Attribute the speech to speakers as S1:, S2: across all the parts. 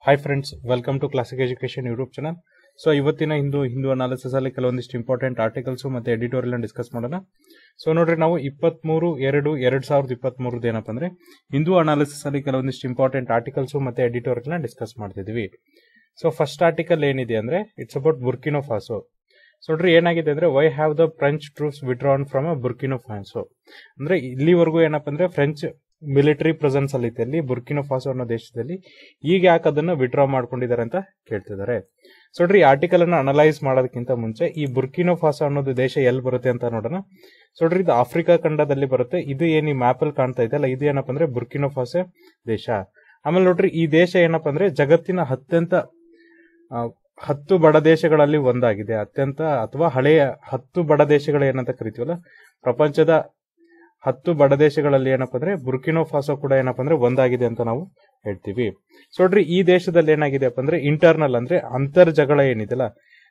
S1: hi friends welcome to classic education YouTube channel so ಇವತ್ತಿನ Hindu Hindu analysis ಅಲ್ಲಿ ಕೆಲವೊಂದಿಷ್ಟು important articles ಮತ್ತೆ ಎಡಿಟೋರಿಯಲ್ ಡಿಸ್ಕಸ್ ಮಾಡೋಣ ಸೊ ನೋಡ್ರಿ ನಾವು ಇಪ್ಪತ್ಮೂರು ಎರಡು ಎರಡ್ ಸಾವಿರದ ಇಪ್ಪತ್ಮೂರದ್ದು ಏನಪ್ಪ ಅಂದ್ರೆ ಹಿಂದೂ ಅನಾಲಿಸಿಸ್ ಅಲ್ಲಿ ಕೆಲವೊಂದಿಷ್ಟು ಇಂಪಾರ್ಟೆಂಟ್ ಆರ್ಟಿಕಲ್ಸ್ ಮತ್ತೆ ಎಡಿಟೋರಿಯಲ್ ಡಿಸ್ಕಸ್ ಮಾಡ್ತಿದ್ವಿ ಸೊ ಫಸ್ಟ್ ಆರ್ಟಿಕಲ್ ಏನಿದೆ ಅಂದ್ರೆ it's about Burkina Faso so ನೋಡ್ರಿ ಏನಾಗಿದೆ ಅಂದ್ರೆ why have the French troops withdrawn from uh Burkina Faso ಅಂದ್ರೆ ಇಲ್ಲಿವರೆಗೂ ಏನಪ್ಪ ಅಂದ್ರೆ ಫ್ರೆಂಚ್ ಮಿಲಿಟರಿ ಪ್ರೆಸೆನ್ಸ್ ಅಲ್ಲಿ ಇತ್ತು ಅಲ್ಲಿ ಬುರ್ಕಿನೋ ಫಾಸೋ ಅನ್ನೋ ದೇಶದಲ್ಲಿ ಈಗ ಯಾಕೆ ಅದನ್ನ ವಿಡ್ರಾ ಮಾಡ್ಕೊಂಡಿದ್ದಾರೆ ಅಂತ ಕೇಳ್ತಿದ್ದಾರೆ ಸೊ ನೋಡ್ರಿ ಈ ಆರ್ಟಿಕಲ್ ಅನ್ನ ಅನಲೈಸ್ ಮಾಡೋದಕ್ಕಿಂತ ಮುಂಚೆ ಈ ಬುರ್ಕಿನೋ ಫಾಸೋ ಅನ್ನೋದು ದೇಶ ಎಲ್ಲಿ ಬರುತ್ತೆ ಅಂತ ನೋಡೋಣ ಸೊ ನೋಡ್ರಿ ಇದು ಆಫ್ರಿಕಾ ಖಂಡದಲ್ಲಿ ಬರುತ್ತೆ ಇದು ಏನ್ ಈ ಮ್ಯಾಪ್ ಅಲ್ಲಿ ಕಾಣ್ತಾ ಇದೆ ಅಲ್ಲ ಇದು ಏನಪ್ಪ ಅಂದ್ರೆ ಬುರ್ಕಿನೋ ಫಾಸೋ ದೇಶ ಆಮೇಲೆ ನೋಡ್ರಿ ಈ ದೇಶ ಏನಪ್ಪ ಅಂದ್ರೆ ಜಗತ್ತಿನ ಅತ್ಯಂತ ಆ, ಹತ್ತು ಬಡ ದೇಶಗಳಲ್ಲಿ ಒಂದಾಗಿದೆ ಅತ್ಯಂತ ಅಥವಾ ಹಳೆಯ ಹತ್ತು ಬಡ ದೇಶಗಳು ಏನಂತ ಕರಿತೀವಲ್ಲ ಪ್ರಪಂಚದ ಹತ್ತು ಬಡ ದೇಶಗಳಲ್ಲಿ ಏನಪ್ಪ ಅಂದ್ರೆ ಬುರ್ಕಿನೋ ಫಾಸೋ ಕೂಡ ಏನಪ್ಪ ಅಂದ್ರೆ ಒಂದಾಗಿದೆ ಅಂತ ನಾವು ಹೇಳ್ತೀವಿ ಸೊ ನೋಡ್ರಿ ಈ ದೇಶದಲ್ಲಿ ಏನಾಗಿದೆಯಪ್ಪ ಅಂದ್ರೆ ಇಂಟರ್ನಲ್ ಅಂದ್ರೆ ಅಂತರ್ ಜಗಳ ಏನಿದೆಯಲ್ಲ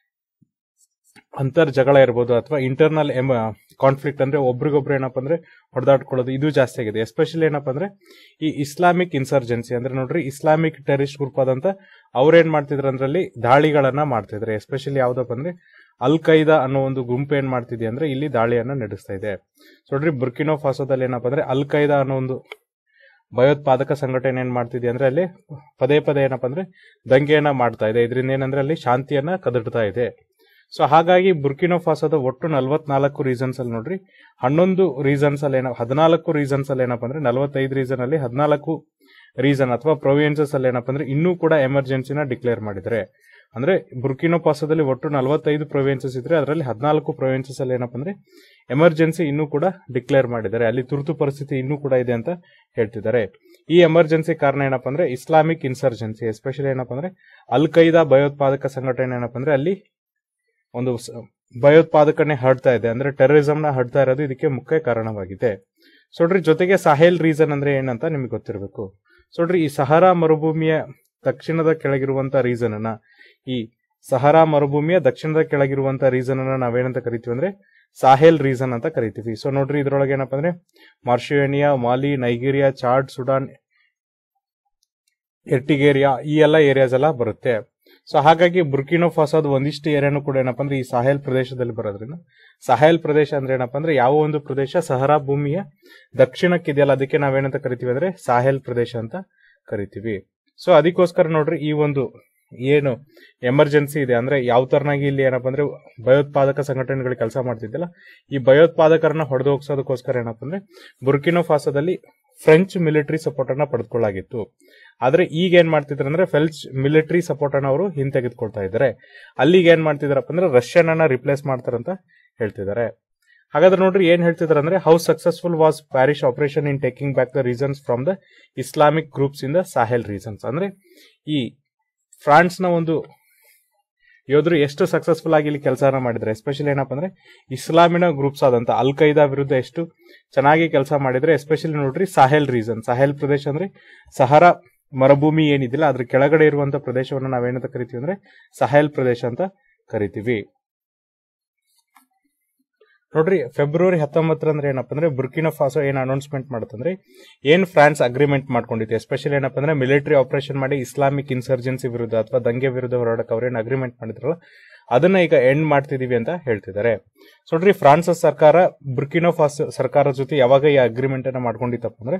S1: ಅಂತರ್ ಜಗಳ ಇರ್ಬೋದು ಅಥವಾ ಇಂಟರ್ನಲ್ ಎಮ್ ಕಾನ್ಫ್ಲಿಕ್ಟ್ ಅಂದ್ರೆ ಒಬ್ರಿಗೊಬ್ರು ಏನಪ್ಪ ಅಂದ್ರೆ ಹೊಡೆದಾಡ್ಕೊಳ್ಳೋದು ಇದು ಜಾಸ್ತಿ ಆಗಿದೆ ಎಸ್ಪೆಷಲಿ ಏನಪ್ಪ ಅಂದ್ರೆ ಈ ಇಸ್ಲಾಮಿಕ್ ಇನ್ಸರ್ಜೆನ್ಸಿ ಅಂದ್ರೆ ನೋಡ್ರಿ ಇಸ್ಲಾಮಿಕ್ ಟೆರಿಸ್ಟ್ ಗ್ರೂಪ್ ಆದಂತ ಅವ್ರೇನ್ ಮಾಡ್ತಿದ್ರು ಅಂದ್ರಲ್ಲಿ ದಾಳಿಗಳನ್ನ ಮಾಡ್ತಿದ್ರು ಎಸ್ಪೆಷಲಿ ಯಾವ್ದಪ್ಪ ಅಂದ್ರೆ ಅಲ್ ಖೈದಾ ಅನ್ನೋ ಒಂದು ಗುಂಪು ಏನ್ ಮಾಡ್ತಿದೆ ಅಂದ್ರೆ ಇಲ್ಲಿ ದಾಳಿಯನ್ನ ನಡೆಸ್ತಾ ಇದೆ ಸೊ ನೋಡ್ರಿ ಬುರ್ಕಿನೋ ಫಾಸೋದಲ್ಲಿ ಏನಪ್ಪ ಅಂದ್ರೆ ಅಲ್ ಖೈದಾ ಅನ್ನೋ ಒಂದು ಭಯೋತ್ಪಾದಕ ಸಂಘಟನೆ ಏನ್ ಮಾಡ್ತಿದೆ ಅಂದ್ರೆ ಅಲ್ಲಿ ಪದೇ ಪದೇ ಏನಪ್ಪ ಅಂದ್ರೆ ದಂಗೆಯನ್ನ ಮಾಡ್ತಾ ಇದೆ ಇದರಿಂದ ಏನಂದ್ರೆ ಅಲ್ಲಿ ಶಾಂತಿಯನ್ನ ಕದಡ್ತಾ ಇದೆ ಸೊ ಹಾಗಾಗಿ ಬುರ್ಕಿನೋ ಫಾಸೋದ ಒಟ್ಟು ನಲ್ವತ್ನಾಲ್ಕು ರೀಸನ್ಸ್ ಅಲ್ಲಿ ನೋಡ್ರಿ ಹನ್ನೊಂದು ರೀಸನ್ಸ್ ಅಲ್ಲಿ ಏನೋ ಹದಿನಾಲ್ಕು ರೀಸನ್ಸ್ ಅಲ್ಲಿ ಏನಪ್ಪ ಅಂದ್ರೆ ನಲವತ್ತೈದು ರೀಸನ್ ಅಲ್ಲಿ ಹದಿನಾಲ್ಕು ರೀಸನ್ ಅಥವಾ ಪ್ರೊವಿನ್ಸಸ್ ಅಲ್ಲಿ ಏನಪ್ಪ ಅಂದ್ರೆ ಇನ್ನೂ ಕೂಡ ಎಮರ್ಜೆನ್ಸಿನ ಡಿಕ್ಲೇರ್ ಮಾಡಿದ್ದಾರೆ ಅಂದ್ರೆ ಬುರ್ಕಿನೋ ಫಾಸೋದಲ್ಲಿ ಒಟ್ಟು ನಲವತ್ತೈದು ಪ್ರೊವಿನ್ಸಸ್ ಇದ್ರೆ ಅದರಲ್ಲಿ ಹದಿನಾಲ್ಕು ಪ್ರೊವಿನ್ಸಸ್ ಅಲ್ಲಿ ಏನಪ್ಪ ಅಂದ್ರೆ ಎಮರ್ಜೆನ್ಸಿ ಇನ್ನೂ ಕೂಡ ಡಿಕ್ಲೇರ್ ಮಾಡಿದ್ದಾರೆ ಅಲ್ಲಿ ತುರ್ತು ಪರಿಸ್ಥಿತಿ ಇನ್ನೂ ಕೂಡ ಇದೆ ಅಂತ ಹೇಳ್ತಿದ್ದಾರೆ ಈ ಎಮರ್ಜೆನ್ಸಿ ಕಾರಣ ಏನಪ್ಪ ಅಂದ್ರೆ ಇಸ್ಲಾಮಿಕ್ ಇನ್ಸರ್ಜೆನ್ಸಿ ಎಸ್ಪೆಷಲಿ ಏನಪ್ಪ ಅಂದ್ರೆ ಅಲ್ ಖೈದಾ ಭಯೋತ್ಪಾದಕ ಸಂಘಟನೆ ಏನಪ್ಪ ಅಂದ್ರೆ ಅಲ್ಲಿ ಒಂದು ಸ- ಭಯೋತ್ಪಾದಕನೆ ಹರಡ್ತಾ ಇದೆ ಅಂದ್ರೆ ಟೆರರಿಸಂ ನ ಹರಡ್ತಾ ಇರೋದು ಇದಕ್ಕೆ ಮುಖ್ಯ ಕಾರಣವಾಗಿದೆ ಸೊ ನೋಡ್ರಿ ಜೊತೆಗೆ ಸಾಹೇಲ್ ರೀಸನ್ ಅಂದ್ರೆ ಏನಂತ ನಿಮಗೆ ಗೊತ್ತಿರಬೇಕು ಸೊ ನೋಡ್ರಿ ಈ ಸಹಾರಾ ಮರುಭೂಮಿಯ ದಕ್ಷಿಣದ ಕೆಳಗಿರುವಂತ ರೀಸನ್ ಅನ್ನ ಈ ಸಹಾರಾ ಮರುಭೂಮಿಯ ದಕ್ಷಿಣದ ಕೆಳಗಿರುವಂತ ರೀಸನ್ ಅನ್ನ ನಾವೇನಂತ ಕರಿತೀವಿ ಅಂದ್ರೆ ಸಾಹೇಲ್ ರೀಸನ್ ಅಂತ ಕರಿತೀವಿ ಸೊ ನೋಡ್ರಿ ಇದ್ರೊಳಗೆ ಏನಪ್ಪ ಅಂದ್ರೆ ಮಾರ್ಷಿಯೋನಿಯಾ ಮಾಲಿ ನೈಗೀರಿಯಾ ಚಾಡ್ ಸುಡಾನ್ ಎರ್ಟಿಗೇರಿಯಾ ಈ ಎಲ್ಲ ಏರಿಯಾಸ್ ಎಲ್ಲ ಬರುತ್ತೆ ಸೊ ಹಾಗಾಗಿ ಬುರ್ಕಿನೋ ಫಾಸೋದ್ ಒಂದಿಷ್ಟು ಏರಿಯಾನು ಕೂಡ ಏನಪ್ಪ ಅಂದ್ರೆ ಈ ಸಾಹೇಲ್ ಪ್ರದೇಶದಲ್ಲಿ ಬರೋದ್ರಿಂದ ಸಾಹೇಲ್ ಪ್ರದೇಶ ಅಂದ್ರೆ ಏನಪ್ಪ ಅಂದ್ರೆ ಯಾವ ಒಂದು ಪ್ರದೇಶ ಸಹರಾ ಭೂಮಿಯ ದಕ್ಷಿಣಕ್ಕಿದೆಯಲ್ಲ ಅದಕ್ಕೆ ನಾವೇನಂತ ಕರಿತೀವಿ ಅಂದ್ರೆ ಸಾಹೇಲ್ ಪ್ರದೇಶ ಅಂತ ಕರಿತೀವಿ ಸೊ ಅದಕ್ಕೋಸ್ಕರ ನೋಡ್ರಿ ಈ ಒಂದು ಏನು ಎಮರ್ಜೆನ್ಸಿ ಇದೆ ಅಂದ್ರೆ ಯಾವ ತರನಾಗಿ ಇಲ್ಲಿ ಏನಪ್ಪ ಅಂದ್ರೆ ಭಯೋತ್ಪಾದಕ ಸಂಘಟನೆಗಳು ಕೆಲಸ ಮಾಡ್ತಿದ್ದಿಲ್ಲ ಈ ಭಯೋತ್ಪಾದಕರನ್ನ ಹೊಡೆದು ಹೋಗ್ಸೋದಕ್ಕೋಸ್ಕರ ಏನಪ್ಪ ಅಂದ್ರೆ ಬುರ್ಕಿನೋ ಫಾಸೋದಲ್ಲಿ ಫ್ರೆಂಚ್ ಮಿಲಿಟರಿ ಸಪೋರ್ಟ್ ಅನ್ನ ಪಡೆದುಕೊಳ್ಳಾಗಿತ್ತು ಆದ್ರೆ ಈಗ ಏನ್ ಮಾಡ್ತಿದ್ರು ಅಂದ್ರೆ ಫ್ರೆಂಚ್ ಮಿಲಿಟರಿ ಸಪೋರ್ಟ್ ಅನ್ನ ಅವರು ಹಿಂತೆಗೆದುಕೊಳ್ತಾ ಇದ್ದಾರೆ ಅಲ್ಲಿಗೆ ಏನ್ ಮಾಡ್ತಿದಾರಪ್ಪ ಅಂದ್ರೆ ರಷ್ಯನ್ ಅನ್ನ ರಿಪ್ಲೇಸ್ ಮಾಡ್ತಾರಂತ ಹೇಳ್ತಿದ್ದಾರೆ ಹಾಗಾದ್ರೆ ನೋಡ್ರಿ ಏನ್ ಹೇಳ್ತಿದಾರೆ ಅಂದ್ರೆ how successful was Paris operation in taking back the regions from the Islamic groups in the Sahel regions ಅಂದ್ರೆ ಈ ಫ್ರಾನ್ಸ್ ನ ಒಂದು ಯೋಧರು ಎಷ್ಟು ಸಕ್ಸಸ್ಫುಲ್ ಆಗಿ ಇಲ್ಲಿ ಕೆಲಸನ ಮಾಡಿದ್ರೆ ಎಸ್ಪೆಷಲಿ ಏನಪ್ಪ ಅಂದ್ರೆ ಇಸ್ಲಾಮಿನ ಗ್ರೂಪ್ಸ್ ಆದಂತ ಅಲ್ ಖೈದಾ ವಿರುದ್ಧ ಎಷ್ಟು ಚೆನ್ನಾಗಿ ಕೆಲಸ ಮಾಡಿದ್ರೆ ಎಸ್ಪೆಷಲಿ ನೋಡ್ರಿ ಸಾಹೆಲ್ ರೀಸನ್ ಸಾಹೆಲ್ ಪ್ರದೇಶ ಅಂದ್ರೆ ಸಹಾರಾ ಮರುಭೂಮಿ ಏನಿದಿಲ್ಲ ಅದ್ರ ಕೆಳಗಡೆ ಇರುವಂತ ಪ್ರದೇಶವನ್ನು ನಾವೇನಂತ ಕರಿತೀವಿ ಅಂದ್ರೆ ಸಹೇಲ್ ಪ್ರದೇಶ ಅಂತ ಕರಿತೀವಿ ನೋಡ್ರಿ ಫೆಬ್ರವರಿ ಹತ್ತೊಂಬತ್ತರಂದ್ರೆ ಏನಪ್ಪ ಅಂದ್ರೆ ಬುರ್ಕಿನೋ ಫಾಸೋ ಏನ್ ಅನೌನ್ಸ್ಮೆಂಟ್ ಮಾಡುತ್ತಂದ್ರೆ ಏನ್ ಫ್ರಾನ್ಸ್ ಅಗ್ರಿಮೆಂಟ್ ಮಾಡ್ಕೊಂಡಿತ್ತು ಎಸ್ಪೆಷಲಿ ಏನಪ್ಪ ಅಂದ್ರೆ ಮಿಲಿಟರಿ ಆಪರೇಷನ್ ಮಾಡಿ ಇಸ್ಲಾಮಿಕ್ ಇನ್ಸರ್ಜೆನ್ಸಿ ವಿರುದ್ಧ ಅಥವಾ ದಂಗೆ ವಿರುದ್ಧ ಹೋರಾಡಕ್ಕೆ ಅವ್ರೇನ್ ಅಗ್ರಿಮೆಂಟ್ ಮಾಡಿದ್ರಲ್ಲ ಅದನ್ನ ಈಗ ಎಂಡ್ ಮಾಡ್ತಿದೀವಿ ಅಂತ ಹೇಳ್ತಿದ್ದಾರೆ ಸೊ ನೋಡ್ರಿ ಫ್ರಾನ್ಸ್ ಸರ್ಕಾರ ಬುರ್ಕಿನೋ ಫಾಸೋ ಸರ್ಕಾರದ ಜೊತೆ ಯಾವಾಗ ಈ ಅಗ್ರಿಮೆಂಟ್ ಅನ್ನ ಮಾಡ್ಕೊಂಡಿತ್ತಪ್ಪ ಅಂದ್ರೆ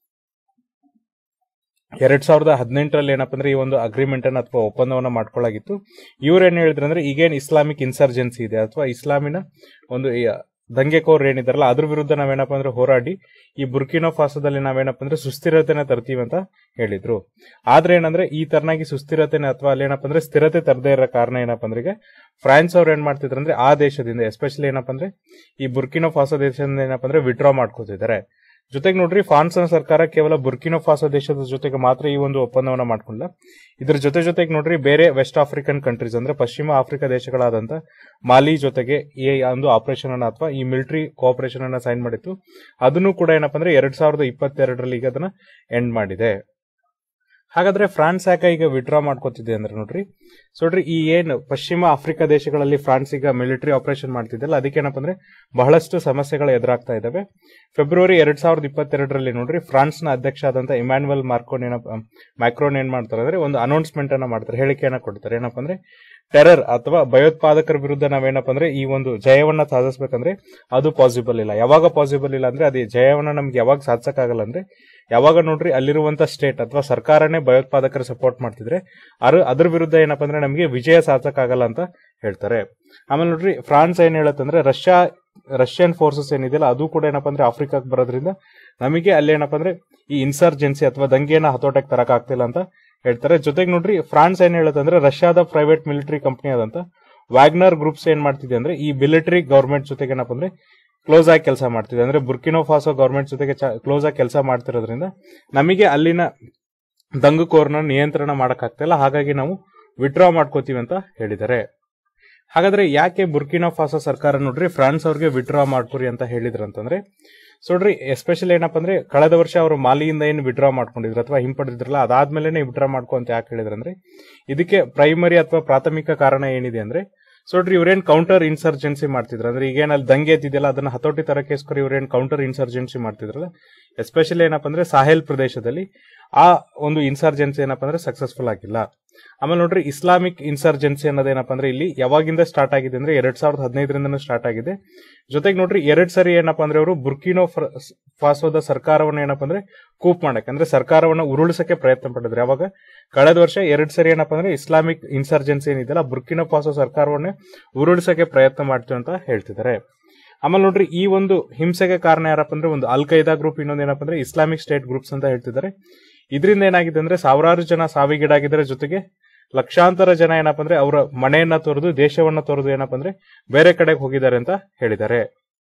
S1: ಎರಡ್ ಸಾವಿರದ ಹದಿನೆಂಟರಲ್ಲಿ ಏನಪ್ಪ ಅಂದ್ರೆ ಈ ಒಂದು ಅಗ್ರಿಮೆಂಟ್ ಅನ್ನ ಅಥವಾ ಒಪ್ಪಂದವನ್ನ ಮಾಡ್ಕೊಳ್ಳಾಗಿತ್ತು ಇವ್ರು ಏನ್ ಹೇಳಿದ್ರು ಅಂದ್ರೆ ಈಗೇನ್ ಇಸ್ಲಾಮಿಕ್ ಇನ್ಸರ್ಜೆನ್ಸಿ ಇದೆ ಅಥವಾ ಇಸ್ಲಾಮಿನ ಒಂದು ಈ ದಂಗೆಕೋರ್ ಏನಿದಾರಲ್ಲ ಅದ್ರ ವಿರುದ್ಧ ನಾವೇನಪ್ಪ ಅಂದ್ರೆ ಹೋರಾಡಿ ಈ ಬುರ್ಕಿನೋ ಫಾಸೋದಲ್ಲಿ ನಾವೇನಪ್ಪ ಅಂದ್ರೆ ಸುಸ್ಥಿರತೆನ ತರ್ತೀವಿ ಅಂತ ಹೇಳಿದ್ರು ಆದ್ರೆ ಏನಂದ್ರೆ ಈ ತರನಾಗಿ ಸುಸ್ಥಿರತೆನ ಅಥವಾ ಅಲ್ಲಿ ಏನಪ್ಪ ಅಂದ್ರೆ ಸ್ಥಿರತೆ ತರದೇ ಇರೋ ಕಾರಣ ಏನಪ್ಪ ಅಂದ್ರೆ ಈಗ ಫ್ರಾನ್ಸ್ ಅವ್ರು ಏನ್ ಮಾಡ್ತಿದ್ರು ಅಂದ್ರೆ ಆ ದೇಶದಿಂದ ಎಸ್ಪೆಷಲಿ ಏನಪ್ಪ ಅಂದ್ರೆ ಈ ಬುರ್ಕಿನೋ ಫಾಸೋ ದೇಶದಿಂದ ಏನಪ್ಪ ಅಂದ್ರೆ ವಿಡ್ರಾ ಮಾಡ್ಕೋತಿದ್ದಾರೆ ಜೊತೆಗೆ ನೋಡ್ರಿ ಫ್ರಾನ್ಸ್ ಸರ್ಕಾರ ಕೇವಲ ಬುರ್ಕಿನೋ ಫಾಸೋ ದೇಶದ ಜೊತೆಗೆ ಮಾತ್ರ ಈ ಒಂದು ಒಪ್ಪಂದವನ್ನ ಮಾಡ್ಕೊಂಡ ಇದ್ರ ಜೊತೆ ಜೊತೆಗೆ ನೋಡ್ರಿ ಬೇರೆ ವೆಸ್ಟ್ ಆಫ್ರಿಕನ್ ಕಂಟ್ರೀಸ್ ಅಂದ್ರೆ ಪಶ್ಚಿಮ ಆಫ್ರಿಕಾ ದೇಶಗಳಾದಂತ ಮಾಲಿ ಜೊತೆಗೆ ಈ ಒಂದು ಆಪರೇಷನ್ ಅನ್ನ ಅಥವಾ ಈ ಮಿಲಿಟರಿ ಕೋಆಪರೇಷನ್ ಅನ್ನ ಸೈನ್ ಮಾಡಿತ್ತು ಅದನ್ನು ಕೂಡ ಏನಪ್ಪ ಅಂದ್ರೆ ಎರಡ್ ಸಾವಿರದ ಇಪ್ಪತ್ತೆರಡರಲ್ಲಿ ಈಗ ಅದನ್ನ ಎಂಡ್ ಮಾಡಿದೆ ಹಾಗಾದ್ರೆ ಫ್ರಾನ್ಸ್ ಯಾಕೆ ಈಗ ವಿಡ್ರಾ ಮಾಡ್ಕೋತಿದೆ ಅಂದ್ರೆ ನೋಡ್ರಿ ಸೊ ನೋಡ್ರಿ ಈ ಏನು ಪಶ್ಚಿಮ ಆಫ್ರಿಕಾ ದೇಶಗಳಲ್ಲಿ ಫ್ರಾನ್ಸ್ ಈಗ ಮಿಲಿಟರಿ ಆಪರೇಷನ್ ಮಾಡ್ತಿದ್ದಲ್ಲ ಅದಕ್ಕೆ ಏನಪ್ಪ ಅಂದ್ರೆ ಬಹಳಷ್ಟು ಸಮಸ್ಯೆಗಳು ಎದುರಾಗ್ತಾ ಇದಾವೆ ಫೆಬ್ರವರಿ ಎರಡ್ ಸಾವಿರದ ಇಪ್ಪತ್ತೆರಡರಲ್ಲಿ ನೋಡ್ರಿ ಫ್ರಾನ್ಸ್ನ ಅಧ್ಯಕ್ಷ ಆದಂತ ಇಮ್ಯಾನ್ಯುವಲ್ ಮಾರ್ಕೋನ್ ಏನಪ್ಪ ಮ್ಯಾಕ್ರೋನ್ ಏನ್ ಮಾಡ್ತಾರೆ ಅಂದ್ರೆ ಒಂದು ಅನೌನ್ಸ್ಮೆಂಟ್ ಅನ್ನ ಮಾಡ್ತಾರೆ ಹೇಳಿಕೆಯನ್ನ ಕೊಡ್ತಾರೆ ಏನಪ್ಪ ಅಂದ್ರೆ ಟೆರರ್ ಅಥವಾ ಭಯೋತ್ಪಾದಕರ ವಿರುದ್ಧ ನಾವೇನಪ್ಪ ಅಂದ್ರೆ ಈ ಒಂದು ಜಯವನ್ನ ಸಾಧಿಸಬೇಕಂದ್ರೆ ಅದು ಪಾಸಿಬಲ್ ಇಲ್ಲ ಯಾವಾಗ ಪಾಸಿಬಲ್ ಇಲ್ಲ ಅಂದ್ರೆ ಅದೇ ಜಯವನ್ನ ನಮ್ಗೆ ಯಾವಾಗ ಸಾಧಿಸಕ್ಕಾಗಲ್ಲ ಅಂದ್ರೆ ಯಾವಾಗ ನೋಡ್ರಿ ಅಲ್ಲಿರುವಂತ ಸ್ಟೇಟ್ ಅಥವಾ ಸರ್ಕಾರನೇ ಭಯೋತ್ಪಾದಕರ ಸಪೋರ್ಟ್ ಮಾಡ್ತಿದ್ರೆ ಅದ್ರ ಅದ್ರ ವಿರುದ್ಧ ಏನಪ್ಪ ಅಂದ್ರೆ ನಮಗೆ ವಿಜಯ ಸಾಧಿಸಕ್ಕಾಗಲ್ಲ ಅಂತ ಹೇಳ್ತಾರೆ ಆಮೇಲೆ ನೋಡ್ರಿ ಫ್ರಾನ್ಸ್ ಏನ್ ಹೇಳತ್ತಂದ್ರೆ ರಷ್ಯಾ ರಷ್ಯನ್ ಫೋರ್ಸಸ್ ಏನಿದೆಯಲ್ಲ ಅದು ಕೂಡ ಏನಪ್ಪ ಅಂದ್ರೆ ಆಫ್ರಿಕಾಕ್ ಬರೋದ್ರಿಂದ ನಮಗೆ ಅಲ್ಲಿ ಏನಪ್ಪ ಅಂದ್ರೆ ಈ ಇನ್ಸರ್ಜೆನ್ಸಿ ಅಥವಾ ದಂಗೆನ ಹತೋಟಕ್ಕೆ ತರಕ್ ಆಗ್ತಿಲ್ಲ ಅಂತ ಹೇಳ್ತಾರೆ ಜೊತೆಗೆ ನೋಡ್ರಿ ಫ್ರಾನ್ಸ್ ಏನ್ ಹೇಳುತ್ತಂದ್ರೆ ರಷ್ಯಾದ ಪ್ರೈವೇಟ್ ಮಿಲಿಟರಿ ಕಂಪನಿ ಆದಂತ ವ್ಯಾಗ್ನರ್ ಗ್ರೂಪ್ಸ್ ಏನ್ ಮಾಡ್ತಿದೆ ಅಂದ್ರೆ ಈ ಮಿಲಿಟರಿ ಗವರ್ಮೆಂಟ್ ಜೊತೆಗೆ ಏನಪ್ಪ ಅಂದ್ರೆ ಕ್ಲೋಸ್ ಆಗಿ ಕೆಲಸ ಮಾಡ್ತಿದೆ ಅಂದ್ರೆ ಬುರ್ಕಿನೋ ಫಾಸೋ ಗವರ್ಮೆಂಟ್ ಜೊತೆಗೆ ಕ್ಲೋಸ್ ಆಗಿ ಕೆಲಸ ಮಾಡ್ತಿರೋದ್ರಿಂದ ನಮಗೆ ಅಲ್ಲಿನ ದಂಗುಕೋರ್ನ ನಿಯಂತ್ರಣ ಮಾಡಕ್ಕಾಗ್ತಿಲ್ಲ ಹಾಗಾಗಿ ನಾವು ವಿಡ್ರಾ ಮಾಡ್ಕೋತೀವಿ ಅಂತ ಹೇಳಿದ್ದಾರೆ ಹಾಗಾದ್ರೆ ಯಾಕೆ ಬುರ್ಕಿನೋ ಫಾಸೋ ಸರ್ಕಾರ ನೋಡ್ರಿ ಫ್ರಾನ್ಸ್ ಅವ್ರಿಗೆ ವಿಡ್ರಾ ಮಾಡ್ಕೊರಿ ಅಂತ ಹೇಳಿದ್ರಂತಂದ್ರೆ ಸೊ ನೋಡ್ರಿ ಎಸ್ಪೆಷಲಿ ಏನಪ್ಪ ಅಂದ್ರೆ ಕಳೆದ ವರ್ಷ ಅವರು ಮಾಲಿಯಿಂದ ಏನು ವಿಡ್ರಾ ಮಾಡ್ಕೊಂಡಿದ್ರು ಅಥವಾ ಹಿಂಪಡೆದಿದ್ರಲ್ಲ ಅದಾದ್ಮೇಲೆ ವಿಡ್ರಾ ಮಾಡ್ಕೊ ಅಂತ ಯಾಕೆ ಹೇಳಿದ್ರಂದ್ರೆ ಇದಕ್ಕೆ ಪ್ರೈಮರಿ ಅಥವಾ ಪ್ರಾಥಮಿಕ ಕಾರಣ ಏನಿದೆ ಅಂದ್ರೆ ಸೊ ನೋಡ್ರಿ ಇವ್ರೇನ್ ಕೌಂಟರ್ ಇನ್ಸರ್ಜೆನ್ಸಿ ಮಾಡ್ತಿದ್ರು ಅಂದ್ರೆ ಈಗೇನ್ ಅಲ್ಲಿ ದಂಗೆ ಎತ್ತಿದೆಯಲ್ಲ ಅದನ್ನ ಹತೋಟಿ ತರಕೇಸ್ಕರ ಇವ್ರೇನ್ ಕೌಂಟರ್ ಇನ್ಸರ್ಜೆನ್ಸಿ ಮಾಡ್ತಿದ್ರಲ್ಲ ಎಸ್ಪೆಷಲಿ ಏನಪ್ಪ ಅಂದ್ರೆ ಸಾಹೆಲ್ ಪ್ರದೇಶದಲ್ಲಿ ಆ ಒಂದು ಇನ್ಸರ್ಜೆನ್ಸಿ ಏನಪ್ಪ ಅಂದ್ರೆ ಸಕ್ಸಸ್ಫುಲ್ ಆಗಿಲ್ಲ ಆಮೇಲೆ ನೋಡ್ರಿ ಇಸ್ಲಾಮಿಕ್ ಇನ್ಸರ್ಜೆನ್ಸಿ ಅನ್ನೋದೇನಪ್ಪ ಅಂದ್ರೆ ಇಲ್ಲಿ ಯಾವಾಗಿಂದ ಸ್ಟಾರ್ಟ್ ಆಗಿದೆ ಅಂದ್ರೆ ಎರಡ್ ಸಾವಿರದ ಹದಿನೈದರಿಂದನೂ ಸ್ಟಾರ್ಟ್ ಆಗಿದೆ ಜೊತೆಗೆ ನೋಡ್ರಿ ಎರಡ್ ಸರಿ ಏನಪ್ಪ ಅಂದ್ರೆ ಅವರು ಬುರ್ಕಿನೋ ಫಾಸೋದ ಸರ್ಕಾರವನ್ನ ಏನಪ್ಪ ಅಂದ್ರೆ ಕೂಪ್ ಮಾಡಕ್ಕೆ ಅಂದ್ರೆ ಸರ್ಕಾರವನ್ನ ಉರುಳಿಸಕ್ಕೆ ಪ್ರಯತ್ನ ಪಟ್ಟಿದ್ರು ಯಾವಾಗ ಕಳೆದ ವರ್ಷ ಎರಡ್ ಸರಿ ಏನಪ್ಪ ಅಂದ್ರೆ ಇಸ್ಲಾಮಿಕ್ ಇನ್ಸರ್ಜೆನ್ಸಿ ಏನಿದೆಯಲ್ಲ ಬುರ್ಕಿನೋ ಫಾಸೋ ಸರ್ಕಾರವನ್ನೇ ಉರುಳಿಸಕ್ಕೆ ಪ್ರಯತ್ನ ಮಾಡ್ತೀವಿ ಅಂತ ಹೇಳ್ತಿದ್ದಾರೆ ಆಮೇಲೆ ನೋಡ್ರಿ ಈ ಒಂದು ಹಿಂಸೆಗೆ ಕಾರಣ ಯಾರಪ್ಪ ಅಂದ್ರೆ ಒಂದು ಅಲ್ ಖೈದಾ ಗ್ರೂಪ್ ಇನ್ನೊಂದು ಏನಪ್ಪ ಅಂದ್ರೆ ಇಸ್ಲಾಮಿಕ್ ಸ್ಟೇಟ್ ಗ್ರೂಪ್ಸ್ ಅಂತ ಹೇಳ್ತಿದ್ದಾರೆ ಇದರಿಂದ ಏನಾಗಿದೆ ಅಂದ್ರೆ ಸಾವಿರಾರು ಜನ ಸಾವಿಗೀಡಾಗಿದ್ದಾರೆ ಜೊತೆಗೆ ಲಕ್ಷಾಂತರ ಜನ ಏನಪ್ಪ ಅಂದ್ರೆ ಅವರ ಮನೆಯನ್ನ ತೊರೆದು ದೇಶವನ್ನ ತೊರೆದು ಏನಪ್ಪ ಅಂದ್ರೆ ಬೇರೆ ಕಡೆಗೆ ಹೋಗಿದ್ದಾರೆ ಅಂತ ಹೇಳಿದ್ದಾರೆ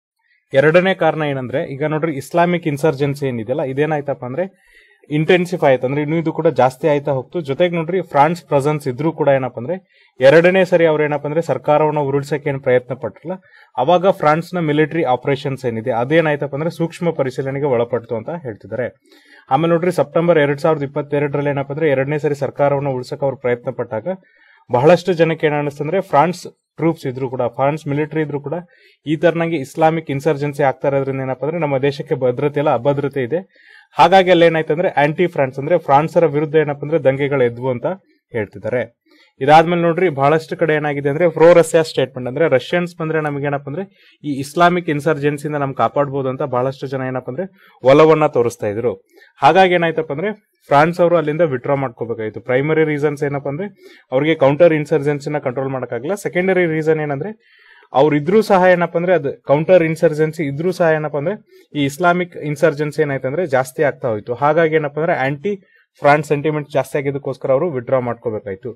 S1: ಎರಡನೇ ಕಾರಣ ಏನಂದ್ರೆ ಈಗ ನೋಡ್ರಿ ಇಸ್ಲಾಮಿಕ್ ಇನ್ಸರ್ಜೆನ್ಸಿ ಏನಿದೆಯಲ್ಲ ಇದೇನಾಯ್ತಪ್ಪ ಅಂದ್ರೆ ಇಂಟೆನ್ಸಿಫೈ ಆಯ್ತು ಅಂದ್ರೆ ಇನ್ನೂ ಇದು ಕೂಡ ಜಾಸ್ತಿ ಆಯ್ತಾ ಹೋಗ್ತು ಜೊತೆಗೆ ನೋಡ್ರಿ ಫ್ರಾನ್ಸ್ ಪ್ರೆಸೆನ್ಸ್ ಇದ್ರೂ ಕೂಡ ಏನಪ್ಪ ಅಂದ್ರೆ ಎರಡನೇ ಸರಿ ಅವ್ರು ಏನಪ್ಪ ಅಂದ್ರೆ ಸರ್ಕಾರವನ್ನ ಉರುಳಿಸಕ್ಕೆ ಏನು ಪ್ರಯತ್ನ ಪಟ್ಟಿಲ್ಲ ಅವಾಗ ಫ್ರಾನ್ಸ್ ನ ಮಿಲಿಟರಿ ಆಪರೇಷನ್ಸ್ ಏನಿದೆ ಅದೇನಾಯ್ತಪ್ಪ ಅಂದ್ರೆ ಸೂಕ್ಷ್ಮ ಪರಿಶೀಲನೆಗೆ ಒಳಪಡ್ತು ಅಂತ ಹೇಳ್ತಿದ್ದಾರೆ ಆಮೇಲೆ ನೋಡ್ರಿ ಸೆಪ್ಟೆಂಬರ್ ಎರಡ್ ಸಾವಿರದ ಇಪ್ಪತ್ತೆರಡರಲ್ಲಿ ಏನಪ್ಪ ಅಂದ್ರೆ ಎರಡನೇ ಸರಿ ಸರ್ಕಾರವನ್ನು ಉಳಿಸಕ್ಕೆ ಅವ್ರು ಪ್ರಯತ್ನ ಪಟ್ಟಾಗ ಬಹಳಷ್ಟು ಜನಕ್ಕೆ ಏನ್ ಅನಿಸ್ತಂದ್ರೆ ಫ್ರಾನ್ಸ್ ಟ್ರೂಪ್ಸ್ ಇದ್ರು ಕೂಡ ಫ್ರಾನ್ಸ್ ಮಿಲಿಟರಿ ಇದ್ರು ಕೂಡ ಈ ತರನಾಗಿ ಇಸ್ಲಾಮಿಕ್ ಇನ್ಸರ್ಜೆನ್ಸಿ ಆಗ್ತಾ ಇರೋದ್ರಿಂದ ಏನಪ್ಪ ಅಂದ್ರೆ ನಮ್ಮ ದೇಶಕ್ಕೆ ಭದ್ರತೆ ಇಲ್ಲ ಅಭದ್ರತೆ ಇದೆ ಹಾಗಾಗಿ ಅಲ್ಲಿ ಏನಾಯ್ತು ಅಂದ್ರೆ ಆಂಟಿ ಫ್ರಾನ್ಸ್ ಅಂದ್ರೆ ಫ್ರಾನ್ಸರ ವಿರುದ್ಧ ಏನಪ್ಪ ಅಂದ್ರೆ ದಂಗೆಗಳು ಎದ್ವು ಅಂತ ಹೇಳ್ತಿದ್ದಾರೆ ಇದಾದ್ಮೇಲೆ ನೋಡ್ರಿ ಬಹಳಷ್ಟು ಕಡೆ ಏನಾಗಿದೆ ಅಂದ್ರೆ ಪ್ರೋ ರಷ್ಯಾ ಸ್ಟೇಟ್ಮೆಂಟ್ ಅಂದ್ರೆ ರಷ್ಯನ್ಸ್ ಬಂದ್ರೆ ನಮ್ಗೆ ಏನಪ್ಪ ಅಂದ್ರೆ ಈ ಇಸ್ಲಾಮಿಕ್ ಇನ್ಸರ್ಜೆನ್ಸಿಯಿಂದ ನಮ್ಗೆ ಕಾಪಾಡಬಹುದು ಅಂತ ಬಹಳಷ್ಟು ಜನ ಏನಪ್ಪ ಅಂದ್ರೆ ಒಲವನ್ನ ತೋರಿಸ್ತಾ ಇದ್ರು ಹಾಗಾಗಿ ಏನಾಯ್ತಪ್ಪ ಅಂದ್ರೆ ಫ್ರಾನ್ಸ್ ಅವರು ಅಲ್ಲಿಂದ ವಿಡ್ರಾ ಮಾಡ್ಕೋಬೇಕಾಯ್ತು ಪ್ರೈಮರಿ ರೀಸನ್ಸ್ ಏನಪ್ಪ ಅಂದ್ರೆ ಅವ್ರಿಗೆ ಕೌಂಟರ್ ಇನ್ಸರ್ಜೆನ್ಸಿನ ಕಂಟ್ರೋಲ್ ಮಾಡಕ್ಕಾಗಲ್ಲ ಸೆಕೆಂಡರಿ ರೀಸನ್ ಏನಂದ್ರೆ ಅವ್ರು ಇದ್ರೂ ಸಹ ಏನಪ್ಪ ಅಂದ್ರೆ ಅದು ಕೌಂಟರ್ ಇನ್ಸರ್ಜೆನ್ಸಿ ಇದ್ರೂ ಸಹ ಏನಪ್ಪ ಅಂದ್ರೆ ಈ ಇಸ್ಲಾಮಿಕ್ ಇನ್ಸರ್ಜೆನ್ಸಿ ಏನಾಯ್ತು ಅಂದ್ರೆ ಜಾಸ್ತಿ ಆಗ್ತಾ ಹೋಯ್ತು ಹಾಗಾಗಿ ಏನಪ್ಪ ಅಂದ್ರೆ ಆಂಟಿ ಫ್ರಾನ್ಸ್ ಸೆಂಟಿಮೆಂಟ್ ಜಾಸ್ತಿ ಆಗಿದ್ದಕ್ಕೋಸ್ಕರ ಅವರು ವಿಡ್ರಾ ಮಾಡ್ಕೋಬೇಕಾಯ್ತು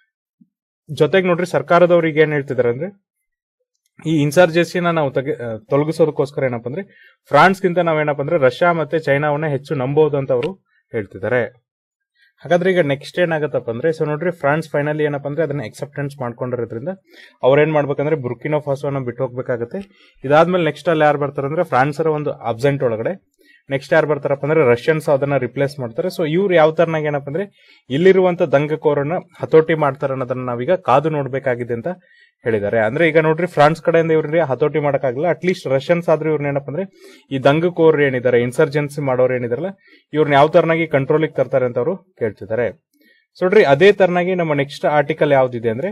S1: ಜೊತೆಗೆ ನೋಡ್ರಿ ಸರ್ಕಾರದವ್ರಿಗೆ ಏನ್ ಹೇಳ್ತಿದಾರೆ ಅಂದ್ರೆ ಈ ಇನ್ಸರ್ಜೆನ್ಸಿನ ನಾವು ತೆಗೆ ತೊಲಗಿಸೋದಕ್ಕೋಸ್ಕರ ಏನಪ್ಪ ಅಂದ್ರೆ ಫ್ರಾನ್ಸ್ಗಿಂತ ನಾವೇನಪ್ಪ ಅಂದ್ರೆ ರಷ್ಯಾ ಮತ್ತೆ ಚೈನಾವನ್ನ ಹೆಚ್ಚು ನಂಬಹುದು ಅಂತ ಅವರು ಹೇಳ್ತಿದ್ದಾರೆ ಹಾಗಾದ್ರೆ ಈಗ ನೆಕ್ಸ್ಟ್ ಏನಾಗತ್ತಪ್ಪ ಅಂದ್ರೆ ಸೊ ನೋಡ್ರಿ ಫ್ರಾನ್ಸ್ ಫೈನಲಿ ಏನಪ್ಪ ಅಂದ್ರೆ ಅದನ್ನ ಎಕ್ಸೆಪ್ಟೆನ್ಸ್ ಮಾಡ್ಕೊಂಡಿರೋದ್ರಿಂದ ಅವ್ರೇನ್ ಮಾಡ್ಬೇಕಂದ್ರೆ ಬುರ್ಕಿನೋ ಫಾಸೋನ ಬಿಟ್ಟು ಹೋಗ್ಬೇಕಾಗತ್ತೆ ಇದಾದ್ಮೇಲೆ ನೆಕ್ಸ್ಟ್ ಅಲ್ಲಿ ಯಾರು ಬರ್ತಾರೆ ಅಂದ್ರೆ ಫ್ರಾನ್ಸರ ಒಂದು ಅಬ್ಸೆಂಟ್ ಒಳಗಡೆ ನೆಕ್ಸ್ಟ್ ಯಾರು ಬರ್ತಾರಪ್ಪ ಅಂದ್ರೆ ರಷ್ಯನ್ಸ್ ಅದನ್ನ ರಿಪ್ಲೇಸ್ ಮಾಡ್ತಾರೆ ಸೊ ಇವ್ರು ಯಾವ ತರನಾಗ ಏನಪ್ಪ ಅಂದ್ರೆ ಇಲ್ಲಿರುವಂತ ದಂಗಕೋರನ್ನ ಹತೋಟಿ ಮಾಡ್ತಾರೆ ಅನ್ನೋದನ್ನ ನಾವೀಗ ಕಾದು ನೋಡ್ಬೇಕಾಗಿದೆ ಅಂತ ಹೇಳಿದ್ದಾರೆ ಅಂದ್ರೆ ಈಗ ನೋಡ್ರಿ ಫ್ರಾನ್ಸ್ ಕಡೆಯಿಂದ ಇವ್ರಿಗೆ ಹತೋಟಿ ಮಾಡಕ್ಕಾಗಲ್ಲ ಅಟ್ಲೀಸ್ಟ್ ರಷ್ಯನ್ಸ್ ಆದ್ರೂ ಇವ್ರನ್ನ ಏನಪ್ಪ ಅಂದ್ರೆ ಈ ದಂಗಕೋರ್ ಏನಿದ್ದಾರೆ ಇನ್ಸರ್ಜೆನ್ಸಿ ಮಾಡೋರು ಏನಿದಾರಲ್ಲ ಇವ್ರನ್ನ ಯಾವ ತರನಾಗಿ ಕಂಟ್ರೋಲಿಗೆ ತರ್ತಾರೆ ಅಂತ ಅವರು ಕೇಳ್ತಿದ್ದಾರೆ ಸೊ ನೋಡ್ರಿ ಅದೇ ತರನಾಗಿ ನಮ್ಮ ನೆಕ್ಸ್ಟ್ ಆರ್ಟಿಕಲ್ ಯಾವ್ದಿದೆ ಅಂದ್ರೆ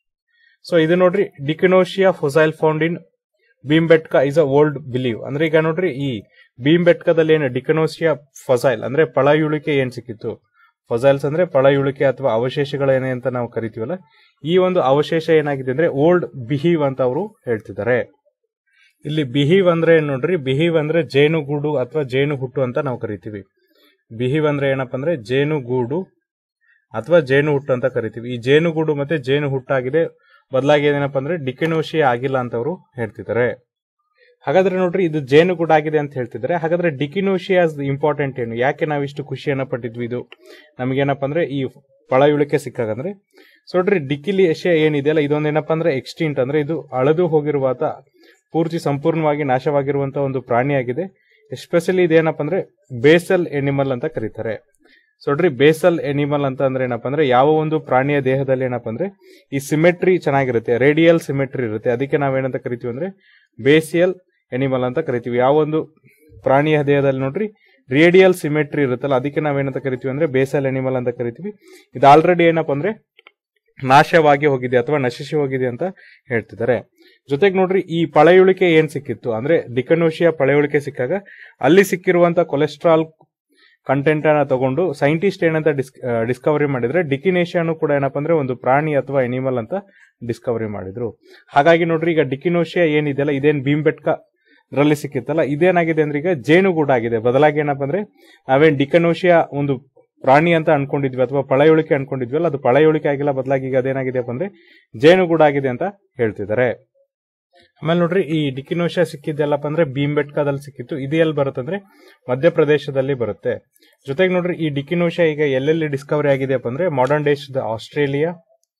S1: ಸೊ ಇದು ನೋಡ್ರಿ Dickinsonia fossil found in Bhimbetka is a old believe ಅಂದ್ರೆ ಈಗ ನೋಡ್ರಿ ಈ ಭೀಮ್ಬೆಟ್ಕದಲ್ಲಿ ಏನು ಡಿಕನೋಸಿಯಾ ಫೊಸೈಲ್ ಅಂದ್ರೆ ಪಳಯುಳಿಕೆ ಏನ್ ಸಿಕ್ಕಿತ್ತು ಫೊಸೈಲ್ಸ್ ಅಂದ್ರೆ ಪಳಯುಳಿಕೆ ಅಥವಾ ಅವಶೇಷಗಳೇನೆ ಅಂತ ನಾವು ಕರಿತೀವಲ್ಲ ಈ ಒಂದು ಅವಶೇಷ ಏನಾಗಿದೆ ಅಂದ್ರೆ ಓಲ್ಡ್ ಬಿಹೀವ್ ಅಂತ ಅವರು ಹೇಳ್ತಿದ್ದಾರೆ ಇಲ್ಲಿ ಬಿಹೀವ್ ಅಂದ್ರೆ ಏನ್ ನೋಡ್ರಿ ಬಿಹೀವ್ ಅಂದ್ರೆ ಜೇನುಗೂಡು ಅಥವಾ ಜೇನು ಹುಟ್ಟು ಅಂತ ನಾವು ಕರಿತೀವಿ ಬಿಹೀವ್ ಅಂದ್ರೆ ಏನಪ್ಪ ಅಂದ್ರೆ ಜೇನುಗೂಡು ಅಥವಾ ಜೇನು ಹುಟ್ಟು ಅಂತ ಕರಿತೀವಿ ಈ ಜೇನುಗೂಡು ಮತ್ತೆ ಜೇನು ಹುಟ್ಟಾಗಿದೆ ಬದಲಾಗಿ ಏನಪ್ಪ ಅಂದ್ರೆ ಡಿಕೆನೋಶಿಯಾ ಆಗಿಲ್ಲ ಅಂತ ಅವರು ಹೇಳ್ತಿದ್ದಾರೆ ಹಾಗಾದ್ರೆ ನೋಡ್ರಿ ಇದು ಜೇನುಗೂಡು ಆಗಿದೆ ಅಂತ ಹೇಳ್ತಿದ್ದಾರೆ ಹಾಗಾದ್ರೆ ಡಿಕಿನೋಶಿಯಾಸ್ ಇಂಪಾರ್ಟೆಂಟ್ ಏನು ಯಾಕೆ ನಾವು ಇಷ್ಟು ಖುಷಿಯನ್ನ ಪಟ್ಟಿದ್ವಿ ಇದು ನಮಗೇನಪ್ಪ ಅಂದ್ರೆ ಈ ಪಳಯುಳಿಕೆ ಸಿಕ್ಕಾಗಂದ್ರೆ ಸೊ ನೋಡ್ರಿ ಡಿಕಿಲಿಯೇಷಿಯಾ ಏನಿದೆಯಲ್ಲ ಇದೊಂದೇನಪ್ಪ ಅಂದ್ರೆ ಎಕ್ಸ್ಟಿಂಟ್ ಅಂದ್ರೆ ಇದು ಅಳದು ಹೋಗಿರುವ ಪೂರ್ತಿ ಸಂಪೂರ್ಣವಾಗಿ ನಾಶವಾಗಿರುವಂತ ಒಂದು ಪ್ರಾಣಿಯಾಗಿದೆ ಎಸ್ಪೆಷಲಿ ಇದೇನಪ್ಪ ಅಂದ್ರೆ ಬೇಸಲ್ ಎನಿಮಲ್ ಅಂತ ಕರೀತಾರೆ ಸೊ ನೋಡ್ರಿ ಬೇಸಲ್ ಎನಿಮಲ್ ಅಂತ ಅಂದ್ರೆ ಏನಪ್ಪಾ ಅಂದ್ರೆ ಯಾವ ಒಂದು ಪ್ರಾಣಿಯ ದೇಹದಲ್ಲಿ ಏನಪ್ಪಾ ಅಂದ್ರೆ ಈ ಸಿಮೆಟ್ರಿ ಚೆನ್ನಾಗಿರುತ್ತೆ ರೇಡಿಯಲ್ ಸಿಮೆಟ್ರಿ ಇರುತ್ತೆ ಅದಕ್ಕೆ ನಾವೇನಂತ ಕರಿತೀವಿ ಅಂದ್ರೆ ಬೇಸಿಯಲ್ ಎನಿಮಲ್ ಅಂತ ಕರಿತೀವಿ ಯಾವ ಒಂದು ಪ್ರಾಣಿಯ ದೇಹದಲ್ಲಿ ನೋಡ್ರಿ ರೇಡಿಯಲ್ ಸಿಮೆಟ್ರಿ ಇರುತ್ತಲ್ಲ ಅದಕ್ಕೆ ನಾವೇನಂತ ಕರಿತೀವಿ ಅಂದ್ರೆ ಬೇಸಲ್ ಎನಿಮಲ್ ಅಂತ ಕರಿತೀವಿ ಇದು ಆಲ್ರೆಡಿ ಏನಪ್ಪಾ ಅಂದ್ರೆ ನಾಶವಾಗಿ ಹೋಗಿದೆ ಅಥವಾ ನಶಿಸಿ ಹೋಗಿದೆ ಅಂತ ಹೇಳ್ತಿದ್ದಾರೆ ಜೊತೆಗೆ ನೋಡ್ರಿ ಈ ಪಳೆಯುಳಿಕೆ ಏನ್ ಸಿಕ್ಕಿತ್ತು ಅಂದ್ರೆ ಡಿಕನೋಷಿಯ ಪಳೆಯುಳಿಕೆ ಸಿಕ್ಕಾಗ ಅಲ್ಲಿ ಸಿಕ್ಕಿರುವಂತ ಕೊಲೆಸ್ಟ್ರಾಲ್ ಕಂಟೆಂಟ್ ಅನ್ನ ತಗೊಂಡು ಸೈಂಟಿಸ್ಟ್ ಏನಂತ ಡಿಸ್ಕವರಿ ಮಾಡಿದ್ರೆ ಡಿಕಿನೇಷಿಯಾನು ಕೂಡ ಏನಪ್ಪಾ ಅಂದ್ರೆ ಒಂದು ಪ್ರಾಣಿ ಅಥವಾ ಎನಿಮಲ್ ಅಂತ ಡಿಸ್ಕವರಿ ಮಾಡಿದ್ರು ಹಾಗಾಗಿ ನೋಡ್ರಿ ಈಗ ಡಿಕಿನೋಷಿಯಾ ಏನಿದೆಯಲ್ಲ ಇದೇನ್ ಭೀಮ್ಬೆಟ್ಕ ರಲ್ಲಿ ಸಿಕ್ಕಿತ್ತಲ್ಲ ಇದೇನಾಗಿದೆ ಅಂದ್ರೆ ಈಗ ಜೇನುಗೂಡ ಆಗಿದೆ ಬದಲಾಗಿ ಏನಪ್ಪಾ ಅಂದ್ರೆ ನಾವೇನ್ ಡಿಕನೋಷಿಯಾ ಒಂದು ಪ್ರಾಣಿ ಅಂತ ಅನ್ಕೊಂಡಿದ್ವಿ ಅಥವಾ ಪಳೆಯುಳಿಕೆ ಅನ್ಕೊಂಡಿದ್ವಲ್ಲ ಅದು ಪಳೆಯುಳಿಕೆ ಆಗಿಲ್ಲ ಬದಲಾಗಿ ಈಗ ಅದೇನಾಗಿದೆಯಪ್ಪ ಅಂದ್ರೆ ಜೇನುಗೂಡ ಆಗಿದೆ ಅಂತ ಹೇಳ್ತಿದ್ದಾರೆ ಆಮೇಲೆ ನೋಡ್ರಿ ಈ ಡಿಕಿನೋಷಿಯಾ ಸಿಕ್ಕಿದ್ದೆಲ್ಲಪ್ಪ ಅಂದ್ರೆ ಭೀಮ್ಬೆಟ್ಕದಲ್ಲಿ ಸಿಕ್ಕಿತ್ತು ಇದು ಎಲ್ಲಿ ಬರುತ್ತೆ ಅಂದ್ರೆ ಮಧ್ಯಪ್ರದೇಶದಲ್ಲಿ ಬರುತ್ತೆ ಜೊತೆಗೆ ನೋಡ್ರಿ ಈ ಡಿಕಿನೋಷಿಯಾ ಈಗ ಎಲ್ಲೆಲ್ಲಿ ಡಿಸ್ಕವರಿ ಆಗಿದೆಯಪ್ಪ ಅಂದ್ರೆ ಮಾಡರ್ನ್ ದೇಶದ ಆಸ್ಟ್ರೇಲಿಯಾ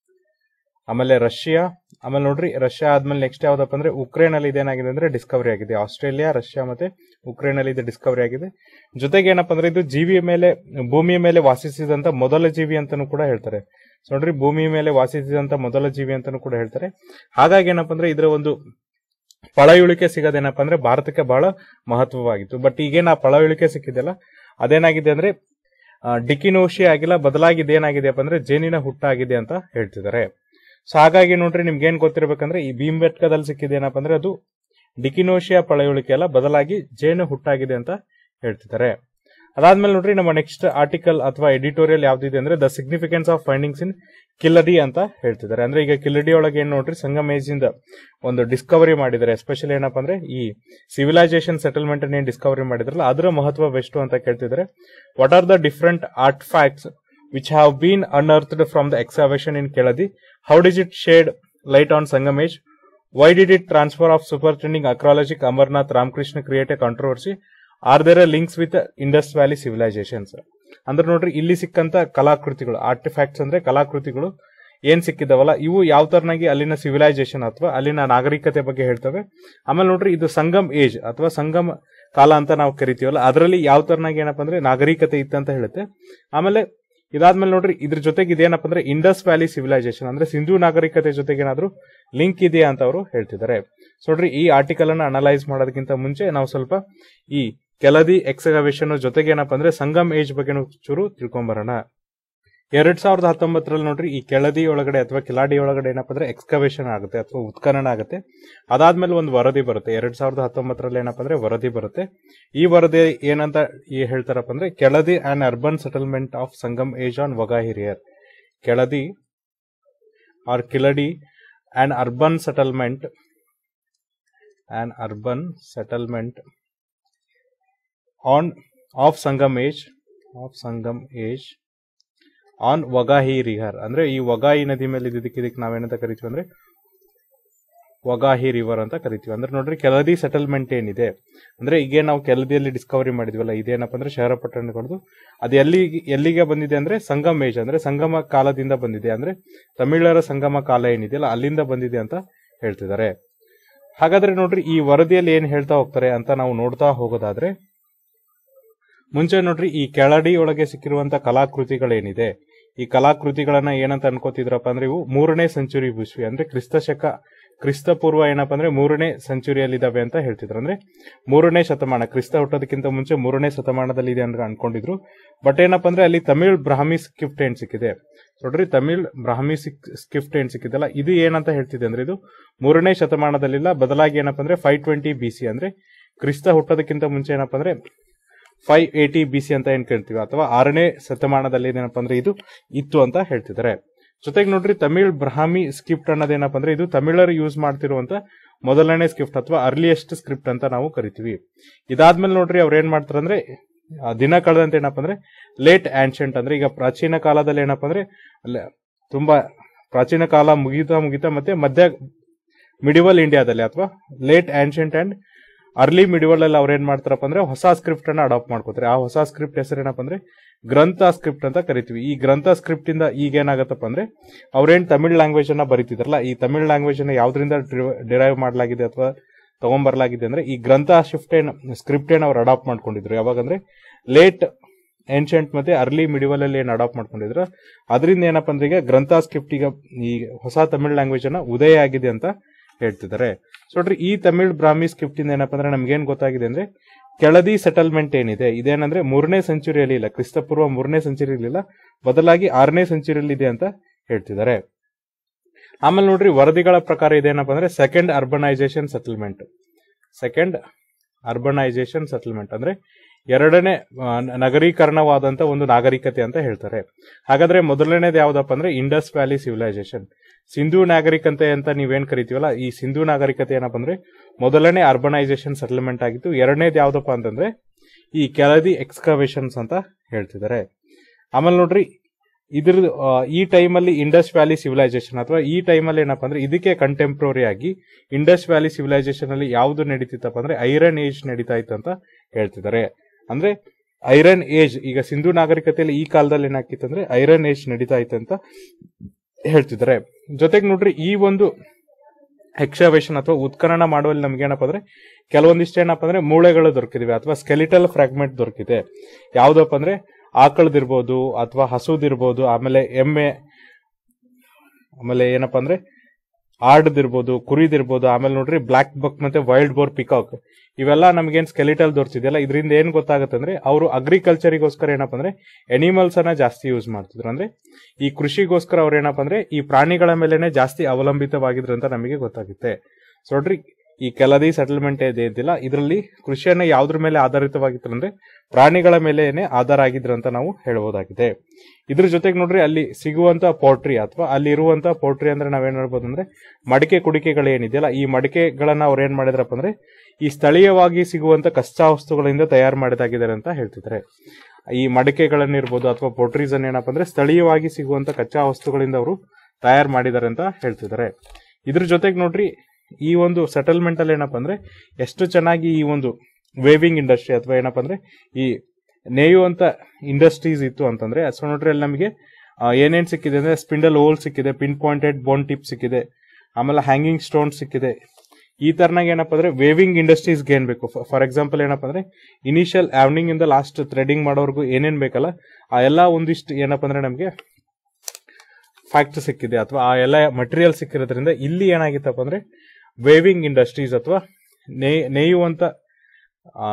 S1: ಆಮೇಲೆ ರಷ್ಯಾ ಆಮೇಲೆ ನೋಡ್ರಿ ರಷ್ಯಾ ಆದ್ಮೇಲೆ ನೆಕ್ಸ್ಟ್ ಯಾವ್ದಪ್ಪ ಅಂದ್ರೆ ಉಕ್ರೇನ್ ಅಲ್ಲಿ ಇದೇನಾಗಿದೆ ಅಂದ್ರೆ ಡಿಸ್ಕವರಿ ಆಗಿದೆ ಆಸ್ಟ್ರೇಲಿಯಾ ರಷ್ಯಾ ಮತ್ತೆ ಉಕ್ರೇನ್ ಅಲ್ಲಿ ಇದು ಡಿಸ್ಕವರಿ ಆಗಿದೆ ಜೊತೆಗೆ ಏನಪ್ಪಾ ಅಂದ್ರೆ ಇದು ಜೀವಿಯ ಮೇಲೆ ಭೂಮಿಯ ಮೇಲೆ ವಾಸಿಸಿದಂತ ಮೊದಲ ಜೀವಿ ಅಂತಾನೂ ಕೂಡ ಹೇಳ್ತಾರೆ ಸೊ ನೋಡ್ರಿ ಭೂಮಿಯ ಮೇಲೆ ವಾಸಿಸಿದಂತ ಮೊದಲ ಜೀವಿ ಅಂತಾನೂ ಕೂಡ ಹೇಳ್ತಾರೆ ಹಾಗಾಗಿ ಏನಪ್ಪಾ ಅಂದ್ರೆ ಇದರ ಒಂದು ಪಳಯುಳಿಕೆ ಸಿಗೋದೇನಪ್ಪ ಅಂದ್ರೆ ಭಾರತಕ್ಕೆ ಬಹಳ ಮಹತ್ವವಾಗಿತ್ತು ಬಟ್ ಈಗೇನ ಪಳಯುಳಿಕೆ ಸಿಕ್ಕಿದೆಯಲ್ಲ ಅದೇನಾಗಿದೆ ಅಂದ್ರೆ ಡಿಕಿನೋಷಿ ಆಗಿಲ್ಲ ಬದಲಾಗಿ ಇದೇನಾಗಿದೆಯಪ್ಪ ಅಂದ್ರೆ ಜೇನಿನ ಹುಟ್ಟಾಗಿದೆ ಅಂತ ಹೇಳ್ತಿದ್ದಾರೆ ಸೊ ಹಾಗಾಗಿ ನೋಡ್ರಿ ನಿಮ್ಗೆ ಏನ್ ಗೊತ್ತಿರ್ಬೇಕಂದ್ರೆ ಈ ಭೀಮ್ಬೆಟ್ಕದಲ್ಲಿ ಸಿಕ್ಕಿದೇನಪ್ಪ ಅಂದ್ರೆ ಅದು ಡಿಕಿನೋಷಿಯಾ ಪಳೆಯುಳಿಕೆ ಅಲ್ಲ ಬದಲಾಗಿ ಜೇನು ಹುಟ್ಟಾಗಿದೆ ಅಂತ ಹೇಳ್ತಿದ್ದಾರೆ ಅದಾದ್ಮೇಲೆ ನೋಡ್ರಿ ನಮ್ಮ ನೆಕ್ಸ್ಟ್ ಆರ್ಟಿಕಲ್ ಅಥವಾ ಎಡಿಟೋರಿಯಲ್ ಯಾವ್ದಿದೆ ಅಂದ್ರೆ the significance of findings in Keeladi ಅಂತ ಹೇಳ್ತಿದ್ದಾರೆ ಅಂದ್ರೆ ಈಗ ಕಿಲ್ಲಡಿ ಒಳಗೆ ಏನ್ ನೋಡ್ರಿ ಸಂಗಮ್ ಏಜ್ ಇಂದ ಒಂದು ಡಿಸ್ಕವರಿ ಮಾಡಿದ್ದಾರೆ ಎಸ್ಪೆಷಲಿ ಏನಪ್ಪಾ ಅಂದ್ರೆ ಈ ಸಿವಿಲೈಸೇಷನ್ ಸೆಟಲ್ಮೆಂಟ್ ಏನ್ ಡಿಸ್ಕವರಿ ಮಾಡಿದ್ರಲ್ಲ ಅದರ ಮಹತ್ವ ಎಷ್ಟು ಅಂತ ಕೇಳ್ತಿದ್ದಾರೆ what are the different artefacts which have been unearthed from the excavation in Keeladi how does it shed light on Sangam age why did it transfer of superintending ಅಕ್ರಾಲಜಿಕ್ Amarnath Ramakrishna create a controversy are there links with Indus valley civilisations ಅಂದ್ರೆ ನೋಡ್ರಿ ಇಲ್ಲಿ ಸಿಕ್ಕಂತ ಕಲಾಕೃತಿಗಳು artefacts ಅಂದ್ರೆ ಕಲಾಕೃತಿಗಳು ಏನ್ ಸಿಕ್ಕಿದಾವಲ್ಲ ಇವು ಯಾವ ತರನಾಗಿ ಅಲ್ಲಿನ ಸಿವಿಲೈಸೇಷನ್ ಅಥವಾ ಅಲ್ಲಿನ ನಾಗರಿಕತೆ ಬಗ್ಗೆ ಹೇಳ್ತವೆ ಆಮೇಲೆ ನೋಡ್ರಿ ಇದು ಸಂಗಮ್ ಏಜ್ ಅಥವಾ ಸಂಗಮ ಕಾಲ ಅಂತ ನಾವು ಕರಿತೀವಲ್ಲ ಅದರಲ್ಲಿ ಯಾವ ತರನಾಗಿ ಏನಪ್ಪಾ ಅಂದ್ರೆ ನಾಗರಿಕತೆ ಇತ್ತಂತ ಹೇಳುತ್ತೆ ಆಮೇಲೆ ಇದಾದ್ಮೇಲೆ ನೋಡ್ರಿ ಇದ್ರ ಜೊತೆಗೆ ಇದೇನಪ್ಪ ಅಂದ್ರೆ ಇಂಡಸ್ ವ್ಯಾಲಿ ಸಿವಿಲೈಸೇಷನ್ ಅಂದ್ರೆ ಸಿಂಧು ನಾಗರಿಕತೆ ಜೊತೆಗೆ ಏನಾದ್ರು ಲಿಂಕ್ ಇದೆಯಾ ಅಂತ ಅವರು ಹೇಳ್ತಿದ್ದಾರೆ ಸೊ ನೋಡ್ರಿ ಈ ಆರ್ಟಿಕಲ್ ಅನ್ನ ಅನಲೈಸ್ ಮಾಡೋದಕ್ಕಿಂತ ಮುಂಚೆ ನಾವು ಸ್ವಲ್ಪ ಈ ಕೆಲದಿ ಎಕ್ಸಗವೇಷನ್ ಜೊತೆಗೆ ಏನಪ್ಪಾ ಅಂದ್ರೆ ಸಂಗಮ್ ಏಜ್ ಬಗ್ಗೆ ಚೂರು ತಿಳ್ಕೊಂಬರೋಣ ಎರಡ್ ಸಾವಿರದ ಹತ್ತೊಂಬತ್ತರಲ್ಲಿ ನೋಡ್ರಿ ಈ ಕೆಳದಿ ಒಳಗಡೆ ಅಥವಾ ಕಿಲಾಡಿ ಒಳಗಡೆ ಏನಪ್ಪಾ ಅಂದ್ರೆ ಎಕ್ಸ್ಕವೇಷನ್ ಆಗುತ್ತೆ ಅಥವಾ ಉತ್ಖನನ ಆಗುತ್ತೆ ಅದಾದ್ಮೇಲೆ ಒಂದು ವರದಿ ಬರುತ್ತೆ ಎರಡ್ ಸಾವಿರದ ಹತ್ತೊಂಬತ್ತರಲ್ಲಿ ಏನಪ್ಪಾ ಅಂದ್ರೆ ವರದಿ ಬರುತ್ತೆ ಈ ವರದಿ ಏನಂತ ಈ ಹೇಳ್ತಾರಪ್ಪ ಅಂದ್ರೆ Keeladi and urban settlement of Sangam age on ವಗಾಹಿರಿಯರ್ Keeladi or Keeladi and urban settlement and urban settlement on of Sangam age of Sangam age on Vaigai river ಅಂದ್ರೆ ಈ ವಗಾಹಿ ನದಿ ಮೇಲೆ ಇದಕ್ಕೆ ಇದಕ್ಕೆ ನಾವೇನಂತ ಕರಿತೀವಿ ಅಂದ್ರೆ ವಗಾಹಿ ರಿವರ್ ಅಂತ ಕರಿತೀವಿ ಅಂದ್ರೆ ನೋಡ್ರಿ ಕೆಲದಿ ಸೆಟಲ್ಮೆಂಟ್ ಏನಿದೆ ಅಂದ್ರೆ ಈಗ ನಾವು ಕೆಲದಿಯಲ್ಲಿ ಡಿಸ್ಕವರಿ ಮಾಡಿದ್ವಲ್ಲ ಇದೇನಪ್ಪ ಅಂದ್ರೆ ಶಹರ ಪಟ್ಟಣಗಳದು ಅದು ಎಲ್ಲಿ ಎಲ್ಲಿಗೆ ಬಂದಿದೆ ಅಂದ್ರೆ ಸಂಗಮ ಏಜ್ ಅಂದ್ರೆ ಸಂಗಮ ಕಾಲದಿಂದ ಬಂದಿದೆ ಅಂದ್ರೆ ತಮಿಳರ ಸಂಗಮ ಕಾಲ ಏನಿದೆಯಲ್ಲ ಅಲ್ಲಿಂದ ಬಂದಿದೆ ಅಂತ ಹೇಳ್ತಿದ್ದಾರೆ ಹಾಗಾದ್ರೆ ನೋಡ್ರಿ ಈ ವರದಿಯಲ್ಲಿ ಏನ್ ಹೇಳ್ತಾ ಹೋಗ್ತಾರೆ ಅಂತ ನಾವು ನೋಡ್ತಾ ಹೋಗೋದಾದ್ರೆ ಮುಂಚೆ ನೋಡ್ರಿ ಈ ಕೆಳಡಿ ಒಳಗೆ ಸಿಕ್ಕಿರುವಂತ ಕಲಾಕೃತಿಗಳೇನಿದೆ ಈ ಕಲಾಕೃತಿಗಳನ್ನ ಏನಂತ ಅನ್ಕೋತಿದ್ರಪ್ಪ ಅಂದ್ರೆ ಇವು ಮೂರನೇ ಸೆಂಚುರಿ ವಿಶ್ವಿ ಅಂದ್ರೆ ಕ್ರಿಸ್ತ ಶಕ ಕ್ರಿಸ್ತ ಪೂರ್ವ ಏನಪ್ಪ ಅಂದ್ರೆ ಮೂರನೇ ಸೆಂಚುರಿಯಲ್ಲಿ ಇದಾವೆ ಅಂತ ಹೇಳ್ತಿದ್ರು ಅಂದ್ರೆ ಮೂರನೇ ಶತಮಾನ ಕ್ರಿಸ್ತ ಹುಟ್ಟೋದಕ್ಕಿಂತ ಮುಂಚೆ ಮೂರನೇ ಶತಮಾನದಲ್ಲಿ ಇದೆ ಅಂತ ಅನ್ಕೊಂಡಿದ್ರು ಬಟ್ ಏನಪ್ಪ ಅಂದ್ರೆ ಅಲ್ಲಿ ತಮಿಳ್ ಬ್ರಾಹ್ಮಿ ಸ್ಕ್ರಿಪ್ಟ್ ಏನ್ ಸಿಕ್ಕಿದೆ ನೋಡ್ರಿ ತಮಿಳ್ ಬ್ರಾಹ್ಮಿ ಸ್ಕ್ರಿಪ್ಟ್ ಏನ್ ಸಿಕ್ಕಿದಲ್ಲ ಇದು ಏನಂತ ಹೇಳ್ತಿದೆ ಅಂದ್ರೆ ಇದು ಮೂರನೇ ಶತಮಾನದಲ್ಲಿಲ್ಲ ಬದಲಾಗಿ ಏನಪ್ಪ ಅಂದ್ರೆ ಫೈವ್ ಟ್ವೆಂಟಿ ಬಿ ಸಿ ಅಂದ್ರೆ ಕ್ರಿಸ್ತ ಹುಟ್ಟೋದಕ್ಕಿಂತ ಮುಂಚೆ ಏನಪ್ಪ ಅಂದ್ರೆ ಫೈವ್ ಏಟಿ ಬಿ ಸಿ ಅಂತ ಏನ್ ಕೇಳ್ತೀವಿ ಅಥವಾ ಆರನೇ ಶತಮಾನದಲ್ಲಿ ಏನಪ್ಪ ಅಂದ್ರೆ ಇದು ಇತ್ತು ಅಂತ ಹೇಳ್ತಿದ್ದಾರೆ ಜೊತೆಗೆ ನೋಡ್ರಿ ತಮಿಳ್ ಬ್ರಾಹ್ಮಿ ಸ್ಕ್ರಿಪ್ಟ್ ಅನ್ನೋದೇನಪ್ಪ ಅಂದ್ರೆ ಇದು ತಮಿಳರು ಯೂಸ್ ಮಾಡ್ತಿರುವಂತ ಮೊದಲನೇ ಸ್ಕ್ರಿಪ್ಟ್ ಅಥವಾ ಅರ್ಲಿಯೆಸ್ಟ್ ಸ್ಕ್ರಿಪ್ಟ್ ಅಂತ ನಾವು ಕರಿತೀವಿ ಇದಾದ್ಮೇಲೆ ನೋಡ್ರಿ ಅವ್ರು ಏನ್ ಮಾಡ್ತಾರೆ ಅಂದ್ರೆ ಆ ದಿನ ಕಳೆದಂತೆ ಏನಪ್ಪ ಅಂದ್ರೆ ಲೇಟ್ ಆನ್ಷಂಟ್ ಅಂದ್ರೆ ಈಗ ಪ್ರಾಚೀನ ಕಾಲದಲ್ಲಿ ಏನಪ್ಪ ಅಂದ್ರೆ ಅಲ್ಲ- ತುಂಬಾ ಪ್ರಾಚೀನ ಕಾಲ ಮುಗಿತಾ ಮುಗಿತಾ ಮತ್ತೆ ಮಧ್ಯ ಮಿಡಿವಲ್ ಇಂಡಿಯಾದಲ್ಲಿ ಅಥವಾ late ancient and early medieval ಅಲ್ಲಿ ಅವ್ರು ಏನ್ ಮಾಡ್ತಾರಪ್ಪ ಅಂದ್ರೆ ಹೊಸ ಸ್ಕ್ರಿಪ್ಟ್ ಅನ್ನ ಅಡಾಪ್ಟ್ ಮಾಡ್ಕೋತಾರೆ ಆ ಹೊಸ ಸ್ಕ್ರಿಪ್ಟ್ ಹೆಸರೇನಪ್ಪ ಅಂದ್ರೆ ಗ್ರಂಥ ಸ್ಕ್ರಿಪ್ಟ್ ಅಂತ ಕರಿತೀವಿ ಈ ಗ್ರಂಥ ಸ್ಕ್ರಿಪ್ಟ್ ಇಂದ ಈಗ ಏನಾಗತ್ತಪ್ಪ ಅಂದ್ರೆ ಅವ್ರೇನ್ ತಮಿಳ್ ಲ್ಯಾಂಗ್ವೇಜ್ ಅನ್ನ ಬರೀತಿದ್ರಲ್ಲ ಈ ತಮಿಳ್ ಲ್ಯಾಂಗ್ವೇಜ್ ಅನ್ನ ಯಾವ್ದ್ರಿಂದ ಡಿರೈವ್ ಮಾಡಲಾಗಿದೆ ಅಥವಾ ತಗೊಂಡ್ಬರ್ಲಾಗಿದೆ ಅಂದ್ರೆ ಈ ಗ್ರಂಥ ಶಿಫ್ಟ್ ಏನ್ ಸ್ಕ್ರಿಪ್ಟ್ ಏನ್ ಅವ್ರು ಅಡಾಪ್ಟ್ ಮಾಡ್ಕೊಂಡಿದ್ರು ಯಾವಾಗಂದ್ರೆ ಲೇಟ್ ಏನ್ಷಂಟ್ ಮತ್ತೆ ಅರ್ಲಿ ಮಿಡಿವಲ್ ಅಲ್ಲಿ ಏನು ಅಡಾಪ್ಟ್ ಮಾಡ್ಕೊಂಡಿದ್ರು ಅದರಿಂದ ಏನಪ್ಪ ಅಂದ್ರೆ ಈಗ ಗ್ರಂಥ ಸ್ಕ್ರಿಪ್ಟ್ ಈಗ ಈ ಹೊಸ ತಮಿಳ್ ಲ್ಯಾಂಗ್ವೇಜ್ ಅನ್ನ ಉದಯ ಆಗಿದೆ ಅಂತ ಹೇಳ್ತಿದ್ದಾರೆ ಸೊ ನೋಡ್ರಿ ಈ ತಮಿಳ್ ಬ್ರಾಹ್ಮಿ ಸ್ಕ್ರಿಪ್ಟ್ ಇಂದ ಏನಪ್ಪ ಅಂದ್ರೆ ನಮ್ಗೆ ಏನ್ ಗೊತ್ತಾಗಿದೆ ಅಂದ್ರೆ ಕೆಳದಿ ಸೆಟಲ್ಮೆಂಟ್ ಏನಿದೆ ಇದೇನಂದ್ರೆ ಮೂರನೇ ಸೆಂಚುರಿಯಲ್ಲಿ ಇಲ್ಲ ಕ್ರಿಸ್ತಪೂರ್ವ ಮೂರನೇ ಸೆಂಚುರಿಯಲ್ಲಿ ಇಲ್ಲ ಬದಲಾಗಿ ಆರನೇ ಸೆಂಚುರಿಯಲ್ಲಿ ಇದೆ ಅಂತ ಹೇಳ್ತಿದ್ದಾರೆ ಆಮೇಲೆ ನೋಡ್ರಿ ವರದಿಗಳ ಪ್ರಕಾರ ಇದೇನಪ್ಪ ಅಂದ್ರೆ second urbanisation settlement second urbanisation settlement ಅಂದ್ರೆ ಎರಡನೇ ಆ, ನ- ನಗರೀಕರಣವಾದಂತ ಒಂದು ನಾಗರಿಕತೆ ಅಂತ ಹೇಳ್ತಾರೆ ಹಾಗಾದ್ರೆ ಮೊದಲನೇದು ಯಾವ್ದಪ್ಪ ಅಂದ್ರೆ ಇಂಡಸ್ ವ್ಯಾಲಿ ಸಿವಿಲೈಸೇಷನ್ ಸಿಂಧು ನಾಗರಿಕತೆ ಅಂತ ನೀವೇನ್ ಕರಿತೀವಲ್ಲ ಈ ಸಿಂಧು ನಾಗರಿಕತೆ ಏನಪ್ಪ ಅಂದ್ರೆ ಮೊದಲನೇ ಅರ್ಬನೈಸೇಷನ್ ಸೆಟಲ್ಮೆಂಟ್ ಆಗಿತ್ತು ಎರಡನೇದು ಯಾವ್ದಪ್ಪ ಅಂತಂದ್ರೆ ಈ ಕೆಳದಿ ಎಕ್ಸ್ಕವೇಷನ್ಸ್ ಅಂತ ಹೇಳ್ತಿದ್ದಾರೆ ಆಮೇಲೆ ನೋಡ್ರಿ ಇದ್ರ ಆ, ಈ ಟೈಮಲ್ಲಿ ಇಂಡಸ್ ವ್ಯಾಲಿ ಸಿವಿಲೈಸೇಷನ್ ಅಥವಾ ಈ ಟೈಮಲ್ಲಿ ಏನಪ್ಪ ಅಂದ್ರೆ ಇದಕ್ಕೆ ಕಂಟೆಂಪ್ರರಿ ಆಗಿ ಇಂಡಸ್ ವ್ಯಾಲಿ ಸಿವಿಲೈಸೇಷನ್ ಅಲ್ಲಿ ಯಾವ್ದು ನಡೀತಿತ್ತಪ್ಪ ಅಂದ್ರೆ ಐರನ್ ಏಜ್ ನಡೀತಾ ಇತ್ತು ಅಂತ ಹೇಳ್ತಿದ್ದಾರೆ ಅಂದ್ರೆ ಐರನ್ ಏಜ್ ಈಗ ಸಿಂಧು ನಾಗರಿಕತೆಯಲ್ಲಿ ಈ ಕಾಲದಲ್ಲಿ ಏನಾಗ್ತಿತ್ತು ಅಂದ್ರೆ ಐರನ್ ಏಜ್ ನಡೀತಾ ಇತ್ತು ಅಂತ ಹೇಳ್ತಿದ್ದಾರೆ ಜೊತೆಗೆ ನೋಡ್ರಿ ಈ ಒಂದು ಎಕ್ಸವೇಷನ್ ಅಥವಾ ಉತ್ಖನನ ಮಾಡುವಲ್ಲಿ ನಮ್ಗೆ ಏನಪ್ಪ ಅಂದ್ರೆ ಕೆಲವೊಂದಿಷ್ಟು ಏನಪ್ಪ ಅಂದ್ರೆ ಮೂಳೆಗಳು ದೊರಕಿದಿವೆ ಅಥವಾ ಸ್ಕೆಲಿಟಲ್ ಫ್ರಾಗ್ಮೆಂಟ್ ದೊರಕಿದೆ ಯಾವ್ದಪ್ಪ ಅಂದ್ರೆ ಆಕಳದಿರ್ಬೋದು ಅಥವಾ ಹಸುದಿರ್ಬೋದು ಆಮೇಲೆ ಎಮ್ಮೆ ಆಮೇಲೆ ಏನಪ್ಪ ಅಂದ್ರೆ ಆಡ್ದಿರ್ಬೋದು ಕುರಿದಿರ್ಬೋದು ಆಮೇಲೆ ನೋಡ್ರಿ ಬ್ಲಾಕ್ ಬಕ್ ಮತ್ತೆ ವೈಲ್ಡ್ ಬೋರ್ ಪಿಕಾಕ್ ಇವೆಲ್ಲ ನಮಗೇನ್ ಸ್ಕೆಲಿಟಲ್ ದೊರ್ತಿದೆಯಲ್ಲ ಇದರಿಂದ ಏನ್ ಗೊತ್ತಾಗುತ್ತೆ ಅಂದ್ರೆ ಅವರು ಅಗ್ರಿಕಲ್ಚರಿಗೋಸ್ಕರ ಏನಪ್ಪ ಅಂದ್ರೆ ಎನಿಮಲ್ಸ್ ಅನ್ನ ಜಾಸ್ತಿ ಯೂಸ್ ಮಾಡ್ತಿದ್ರು ಅಂದ್ರೆ ಈ ಕೃಷಿಗೋಸ್ಕರ ಅವ್ರು ಏನಪ್ಪ ಅಂದ್ರೆ ಈ ಪ್ರಾಣಿಗಳ ಮೇಲೆನೆ ಜಾಸ್ತಿ ಅವಲಂಬಿತವಾಗಿದ್ರು ಅಂತ ನಮಗೆ ಗೊತ್ತಾಗುತ್ತೆ ಸೊ ನೋಡ್ರಿ ಈ ಕೆಲದಿ ಸೆಟಲ್ಮೆಂಟ್ ಇದೆ ಇದ್ದಿಲ್ಲ ಇದರಲ್ಲಿ ಕೃಷಿಯನ್ನ ಯಾವ್ದ್ರ ಮೇಲೆ ಆಧಾರಿತವಾಗಿತ್ತು ಅಂದ್ರೆ ಪ್ರಾಣಿಗಳ ಮೇಲೆನೆ ಆಧಾರ ಆಗಿದ್ರು ಅಂತ ನಾವು ಹೇಳ್ಬೋದಾಗಿದೆ ಇದ್ರ ಜೊತೆಗೆ ನೋಡ್ರಿ ಅಲ್ಲಿ ಸಿಗುವಂತ ಪೋಟ್ರಿ ಅಥವಾ ಅಲ್ಲಿ ಇರುವಂತ ಪೋಟ್ರಿ ಅಂದ್ರೆ ನಾವೇನ್ ಹೇಳ್ಬೋದು ಅಂದ್ರೆ ಮಡಿಕೆ ಕುಡಿಕೆಗಳು ಏನಿದೆಯಲ್ಲ ಈ ಮಡಿಕೆಗಳನ್ನ ಅವ್ರು ಏನ್ ಮಾಡಿದ್ರಪ್ಪ ಅಂದ್ರೆ ಈ ಸ್ಥಳೀಯವಾಗಿ ಸಿಗುವಂತ ಕಚ್ಚಾ ವಸ್ತುಗಳಿಂದ ತಯಾರು ಮಾಡಿದಾಗಿದ್ದಾರೆ ಅಂತ ಹೇಳ್ತಿದ್ದಾರೆ ಈ ಮಡಿಕೆಗಳನ್ನಿರ್ಬೋದು ಅಥವಾ ಪೋಟ್ರೀಸ್ ಅನ್ನ ಏನಪ್ಪ ಅಂದ್ರೆ ಸ್ಥಳೀಯವಾಗಿ ಸಿಗುವಂತ ಕಚ್ಚಾ ವಸ್ತುಗಳಿಂದ ಅವರು ತಯಾರು ಮಾಡಿದ್ದಾರೆ ಅಂತ ಹೇಳ್ತಿದ್ದಾರೆ ಇದ್ರ ಜೊತೆಗೆ ನೋಡ್ರಿ ಈ ಒಂದು ಸೆಟಲ್ಮೆಂಟ್ ಅಲ್ಲಿ ಏನಪ್ಪ ಅಂದ್ರೆ ಎಷ್ಟು ಚೆನ್ನಾಗಿ ಈ ಒಂದು ವೇವಿಂಗ್ ಇಂಡಸ್ಟ್ರಿ ಅಥವಾ ಏನಪ್ಪ ಅಂದ್ರೆ ಈ ನೇಯುವಂತ ಇಂಡಸ್ಟ್ರೀಸ್ ಇತ್ತು ಅಂತಂದ್ರೆ ಸೊ ನೋಡ್ರಿ ಅಲ್ಲಿ ನಮಗೆ ಏನೇನ್ ಸಿಕ್ಕಿದೆ ಅಂದ್ರೆ ಸ್ಪಿಂಡಲ್ ಹೋಲ್ ಸಿಕ್ಕಿದೆ ಪಿನ್ ಪಾಯಿಂಟೆಡ್ ಬೋನ್ ಟಿಪ್ ಸಿಕ್ಕಿದೆ ಆಮೇಲೆ ಹ್ಯಾಂಗಿಂಗ್ ಸ್ಟೋನ್ ಸಿಕ್ಕಿದೆ ಈ ತರನಾಗ ಏನಪ್ಪ ಅಂದ್ರೆ ವೇವಿಂಗ್ ಇಂಡಸ್ಟ್ರೀಸ್ಗೆ ಏನ್ ಬೇಕು ಫಾರ್ ಎಕ್ಸಾಂಪಲ್ ಏನಪ್ಪ ಅಂದ್ರೆ ಇನಿಷಿಯಲ್ ಆವ್ನಿಂಗ್ ಇಂದ ಲಾಸ್ಟ್ ಥ್ರೆಡಿಂಗ್ ಮಾಡೋರ್ಗು ಏನೇನ್ ಬೇಕಲ್ಲ ಆ ಎಲ್ಲ ಒಂದಿಷ್ಟು ಏನಪ್ಪ ಅಂದ್ರೆ ನಮಗೆ ಫ್ಯಾಕ್ಟ್ ಸಿಕ್ಕಿದೆ ಅಥವಾ ಆ ಎಲ್ಲ ಮಟೀರಿಯಲ್ ಸಿಕ್ಕಿರೋದ್ರಿಂದ ಇಲ್ಲಿ ಏನಾಗಿತ್ತಪ್ಪ ಅಂದ್ರೆ ವೇವಿಂಗ್ ಇಂಡಸ್ಟ್ರೀಸ್ ಅಥವಾ ನೇ ನೇಯುವಂತ ಆ,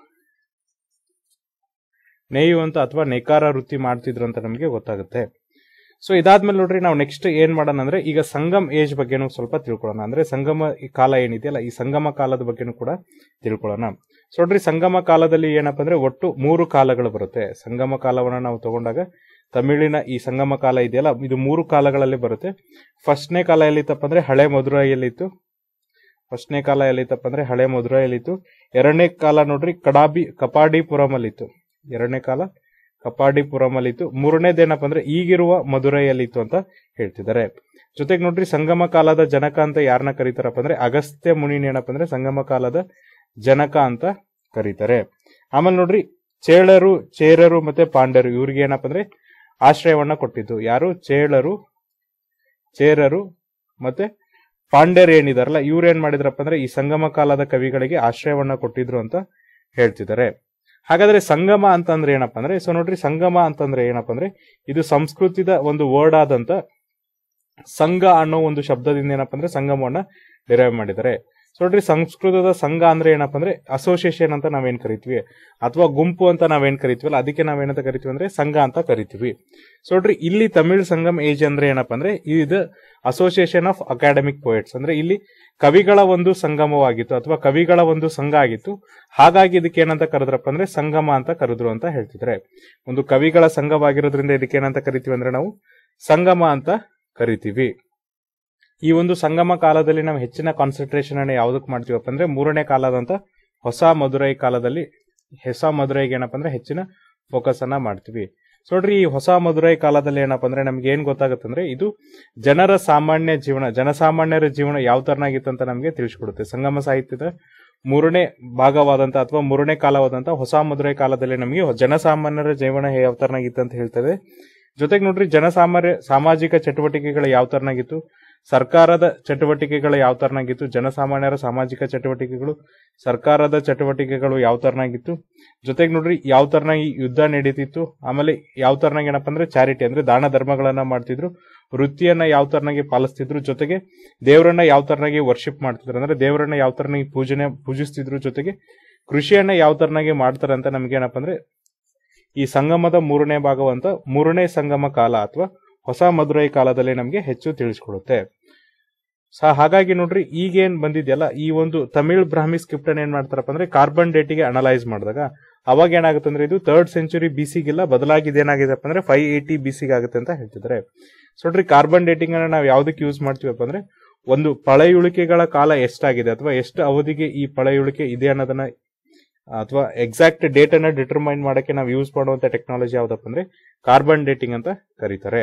S1: ನೇಯುವಂತ ಅಥವಾ ನೇಕಾರ ವೃತ್ತಿ ಮಾಡ್ತಿದ್ರು ಅಂತ ನಮಗೆ ಗೊತ್ತಾಗುತ್ತೆ ಸೊ ಇದಾದ್ಮೇಲೆ ನೋಡ್ರಿ ನಾವು ನೆಕ್ಸ್ಟ್ ಏನ್ ಮಾಡೋಣ ಅಂದ್ರೆ ಈಗ ಸಂಗಮ್ ಏಜ್ ಬಗ್ಗೆನೂ ಸ್ವಲ್ಪ ತಿಳ್ಕೊಳ್ಳೋಣ ಅಂದ್ರೆ ಸಂಗಮ ಈ ಕಾಲ ಏನಿದೆಯಲ್ಲ ಈ ಸಂಗಮ ಕಾಲದ ಬಗ್ಗೆನೂ ಕೂಡ ತಿಳ್ಕೊಳ್ಳೋಣ ಸೊ ನೋಡ್ರಿ ಸಂಗಮ ಕಾಲದಲ್ಲಿ ಏನಪ್ಪ ಅಂದ್ರೆ ಒಟ್ಟು ಮೂರು ಕಾಲಗಳು ಬರುತ್ತೆ ಸಂಗಮ ಕಾಲವನ್ನ ನಾವು ತಗೊಂಡಾಗ ತಮಿಳಿನ ಈ ಸಂಗಮ ಕಾಲ ಇದೆಯಲ್ಲ ಇದು ಮೂರು ಕಾಲಗಳಲ್ಲಿ ಬರುತ್ತೆ ಫಸ್ಟ್ನೇ ಕಾಲ ಎಲ್ಲಿತ್ತಪ್ಪ ಅಂದ್ರೆ ಹಳೆ ಮಧುರೈಯಲ್ಲಿತ್ತು ಫಸ್ಟ್ನೇ ಕಾಲ ಎಲ್ಲಿತ್ತಪ್ಪ ಅಂದ್ರೆ ಹಳೆ ಮಧುರೈಯಲ್ಲಿತ್ತು ಎರಡನೇ ಕಾಲ ನೋಡ್ರಿ ಕಡಾಬಿ ಕಪಾಡಿಪುರಂ ಅಲ್ಲಿತ್ತು ಎರಡನೇ ಕಾಲ ಕಪಾಡಿಪುರಂ ಅಲ್ಲಿತ್ತು ಮೂರನೇದೇನಪ್ಪ ಅಂದ್ರೆ ಈಗಿರುವ ಮಧುರೈಯಲ್ಲಿತ್ತು ಅಂತ ಹೇಳ್ತಿದ್ದಾರೆ ಜೊತೆಗೆ ನೋಡ್ರಿ ಸಂಗಮ ಕಾಲದ ಜನಕ ಅಂತ ಯಾರನ್ನ ಕರೀತಾರಪ್ಪ ಅಂದ್ರೆ ಅಗಸ್ತ್ಯ ಮುನಿನ ಏನಪ್ಪ ಅಂದ್ರೆ ಸಂಗಮ ಕಾಲದ ಜನಕ ಅಂತ ಕರೀತಾರೆ ಆಮೇಲೆ ನೋಡ್ರಿ ಚೇಳರು ಚೇರರು ಮತ್ತೆ ಪಾಂಡ್ಯರು ಇವ್ರಿಗೆ ಏನಪ್ಪ ಅಂದ್ರೆ ಆಶ್ರಯವನ್ನ ಕೊಟ್ಟಿದ್ದು ಯಾರು ಚೇಳರು ಚೇರರು ಮತ್ತೆ ಪಾಂಡ್ಯರು ಏನಿದಾರಲ್ಲ ಇವ್ರು ಏನ್ ಮಾಡಿದ್ರಪ್ಪ ಅಂದ್ರೆ ಈ ಸಂಗಮ ಕಾಲದ ಕವಿಗಳಿಗೆ ಆಶ್ರಯವನ್ನ ಕೊಟ್ಟಿದ್ರು ಅಂತ ಹೇಳ್ತಿದ್ದಾರೆ ಹಾಗಾದ್ರೆ ಸಂಗಮ ಅಂತಂದ್ರೆ ಏನಪ್ಪ ಅಂದ್ರೆ ಸೊ ನೋಡ್ರಿ ಸಂಗಮ ಅಂತಂದ್ರೆ ಏನಪ್ಪ ಅಂದ್ರೆ ಇದು ಸಂಸ್ಕೃತದ ಒಂದು ವರ್ಡ್ ಆದಂತ ಸಂಘ ಅನ್ನೋ ಒಂದು ಶಬ್ದದಿಂದ ಏನಪ್ಪ ಅಂದ್ರೆ ಸಂಗಮವನ್ನ ಡಿರೈವ್ ಮಾಡಿದ್ದಾರೆ ಸೊ ನೋಡ್ರಿ ಸಂಸ್ಕೃತದ ಸಂಘ ಅಂದ್ರೆ ಏನಪ್ಪ ಅಂದ್ರೆ ಅಸೋಸಿಯೇಷನ್ ಅಂತ ನಾವೇನ್ ಕರಿತೀವಿ ಅಥವಾ ಗುಂಪು ಅಂತ ನಾವೇನ್ ಕರಿತೀವಲ್ಲ ಅದಕ್ಕೆ ನಾವೇನಂತ ಕರಿತೀವಿ ಅಂದ್ರೆ ಸಂಘ ಅಂತ ಕರಿತೀವಿ ಸೊ ನೋಡ್ರಿ ಇಲ್ಲಿ ತಮಿಳ್ ಸಂಗಮ್ ಏಜ್ ಅಂದ್ರೆ ಏನಪ್ಪ ಅಂದ್ರೆ ಇದು ಅಸೋಸಿಯೇಷನ್ ಆಫ್ ಅಕಾಡೆಮಿಕ್ ಪೋಯಟ್ಸ್ ಅಂದ್ರೆ ಇಲ್ಲಿ ಕವಿಗಳ ಒಂದು ಸಂಗಮವಾಗಿತ್ತು ಅಥವಾ ಕವಿಗಳ ಒಂದು ಸಂಘ ಆಗಿತ್ತು ಹಾಗಾಗಿ ಇದಕ್ಕೆ ಏನಂತ ಕರೆದ್ರಪ್ಪ ಅಂದ್ರೆ ಸಂಗಮ ಅಂತ ಕರೆದ್ರು ಅಂತ ಹೇಳ್ತಿದ್ರೆ ಒಂದು ಕವಿಗಳ ಸಂಘವಾಗಿರೋದ್ರಿಂದ ಇದಕ್ಕೆ ಏನಂತ ಕರಿತೀವಿ ಅಂದ್ರೆ ನಾವು ಸಂಗಮ ಅಂತ ಕರಿತೀವಿ ಈ ಒಂದು ಸಂಗಮ ಕಾಲದಲ್ಲಿ ನಾವು ಹೆಚ್ಚಿನ ಕಾನ್ಸಂಟ್ರೇಷನ್ ಅನ್ನು ಯಾವ್ದಕ್ಕೆ ಮಾಡ್ತೀವಪ್ಪ ಅಂದ್ರೆ ಮೂರನೇ ಕಾಲದಂತ ಹೊಸ ಮಧುರೈ ಕಾಲದಲ್ಲಿ ಹೊಸ ಮಧುರೈಗೆ ಏನಪ್ಪ ಅಂದ್ರೆ ಹೆಚ್ಚಿನ ಫೋಕಸ್ ಅನ್ನ ಮಾಡ್ತೀವಿ ಸೊ ನೋಡ್ರಿ ಈ ಹೊಸ ಮಧುರೈ ಕಾಲದಲ್ಲಿ ಏನಪ್ಪ ಅಂದ್ರೆ ನಮ್ಗೆ ಏನ್ ಗೊತ್ತಾಗುತ್ತೆ ಅಂದ್ರೆ ಇದು ಜನರ ಸಾಮಾನ್ಯ ಜೀವನ ಜನಸಾಮಾನ್ಯರ ಜೀವನ ಯಾವ ತರನಾಗಿತ್ತು ಅಂತ ನಮಗೆ ತಿಳಿಸ್ಕೊಡುತ್ತೆ ಸಂಗಮ ಸಾಹಿತ್ಯದ ಮೂರನೇ ಭಾಗವಾದಂತ ಅಥವಾ ಮೂರನೇ ಕಾಲವಾದಂತ ಹೊಸ ಮಧುರೈ ಕಾಲದಲ್ಲಿ ನಮಗೆ ಜನಸಾಮಾನ್ಯರ ಜೀವನ ಯಾವ ತರನಾಗಿತ್ತು ಅಂತ ಹೇಳ್ತದೆ ಜೊತೆಗೆ ನೋಡ್ರಿ ಜನಸಾಮಾನ್ಯ ಸಾಮಾಜಿಕ ಚಟುವಟಿಕೆಗಳು ಯಾವ ತರನಾಗಿತ್ತು ಸರ್ಕಾರದ ಚಟುವಟಿಕೆಗಳು ಯಾವ ತರನಾಗಿತ್ತು ಜನಸಾಮಾನ್ಯರ ಸಾಮಾಜಿಕ ಚಟುವಟಿಕೆಗಳು ಸರ್ಕಾರದ ಚಟುವಟಿಕೆಗಳು ಯಾವ ತರನಾಗಿತ್ತು ಜೊತೆಗೆ ನೋಡ್ರಿ ಯಾವ ತರನಾಗಿ ಯುದ್ಧ ನಡೀತಿತ್ತು ಆಮೇಲೆ ಯಾವ ತರನಾಗಿ ಏನಪ್ಪ ಅಂದ್ರೆ ಚಾರಿಟಿ ಅಂದ್ರೆ ದಾನ ಧರ್ಮಗಳನ್ನ ಮಾಡ್ತಿದ್ರು ವೃತ್ತಿಯನ್ನ ಯಾವ ತರನಾಗಿ ಪಾಲಿಸ್ತಿದ್ರು ಜೊತೆಗೆ ದೇವರನ್ನ ಯಾವ ತರನಾಗಿ ವರ್ಷಿಪ್ ಮಾಡ್ತಿದ್ರು ಅಂದ್ರೆ ದೇವರನ್ನ ಯಾವ ತರನಾಗಿ ಪೂಜನೆ ಪೂಜಿಸ್ತಿದ್ರು ಜೊತೆಗೆ ಕೃಷಿಯನ್ನ ಯಾವ ತರನಾಗಿ ಮಾಡ್ತಾರೆ ಅಂತ ನಮ್ಗೆ ಏನಪ್ಪ ಅಂದ್ರೆ ಈ ಸಂಗಮದ ಮೂರನೇ ಭಾಗವಂತ ಮೂರನೇ ಸಂಗಮ ಕಾಲ ಅಥವಾ ಹೊಸ ಮಧುರೈ ಕಾಲದಲ್ಲಿ ನಮಗೆ ಹೆಚ್ಚು ತಿಳಿಸ್ಕೊಡುತ್ತೆ ಸ ಹಾಗಾಗಿ ನೋಡ್ರಿ ಈಗೇನ್ ಬಂದಿದೆಯಲ್ಲ ಈ ಒಂದು ತಮಿಳ್ ಬ್ರಾಹ್ಮಿ ಸ್ಕ್ರಿಪ್ಟ್ ಅನ್ನ ಏನ್ ಮಾಡ್ತಾರಪ್ಪ ಅಂದ್ರೆ ಕಾರ್ಬನ್ ಡೇಟಿಗೆ ಅನಲೈಸ್ ಮಾಡಿದಾಗ ಅವಾಗ ಏನಾಗುತ್ತೆ ಅಂದ್ರೆ ಇದು ಥರ್ಡ್ ಸೆಂಚುರಿ ಬಿಸಿಗಿಲ್ಲ ಬದಲಾಗಿ ಇದೇನಾಗಿದೆಪ್ಪ ಅಂದ್ರೆ ಫೈವ್ ಏಯ್ಟಿ ಬಿಸಿಗೆ ಆಗುತ್ತೆ ಅಂತ ಹೇಳ್ತಿದ್ದಾರೆ ಸೊ ನೋಡ್ರಿ ಕಾರ್ಬನ್ ಡೇಟಿಂಗ್ ಅನ್ನ ನಾವು ಯಾವ್ದಕ್ಕೆ ಯೂಸ್ ಮಾಡ್ತೀವಪ್ಪ ಅಂದ್ರೆ ಒಂದು ಪಳೆಯುಳಿಕೆಗಳ ಕಾಲ ಎಷ್ಟಾಗಿದೆ ಅಥವಾ ಎಷ್ಟು ಅವಧಿಗೆ ಈ ಪಳೆಯುಳಿಕೆ ಇದೆ ಅನ್ನೋದನ್ನ ಅಥವಾ ಎಕ್ಸಾಕ್ಟ್ ಡೇಟ್ ಅನ್ನ ಡಿಟರ್ಮೈನ್ ಮಾಡಕ್ಕೆ ನಾವು ಯೂಸ್ ಮಾಡುವಂತ ಟೆಕ್ನಾಲಜಿ ಯಾವ್ದಪ್ಪ ಅಂದ್ರೆ ಕಾರ್ಬನ್ ಡೇಟಿಂಗ್ ಅಂತ ಕರೀತಾರೆ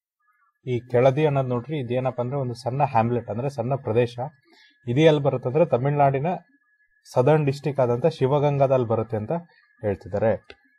S1: ಈ ಕೆಳದಿ ಅನ್ನೋದು ನೋಡ್ರಿ ಇದೇನಪ್ಪ ಅಂದ್ರೆ ಒಂದು ಸಣ್ಣ ಹ್ಯಾಮ್ಲೆಟ್ ಅಂದ್ರೆ ಸಣ್ಣ ಪ್ರದೇಶ ಇದು ಎಲ್ಲಿ ಬರುತ್ತೆ ಅಂದ್ರೆ ತಮಿಳುನಾಡಿನ ಸದರ್ನ್ ಡಿಸ್ಟಿಕ್ ಆದಂತ ಶಿವಗಂಗಾದಲ್ಲಿ ಬರುತ್ತೆ ಅಂತ ಹೇಳ್ತಿದ್ದಾರೆ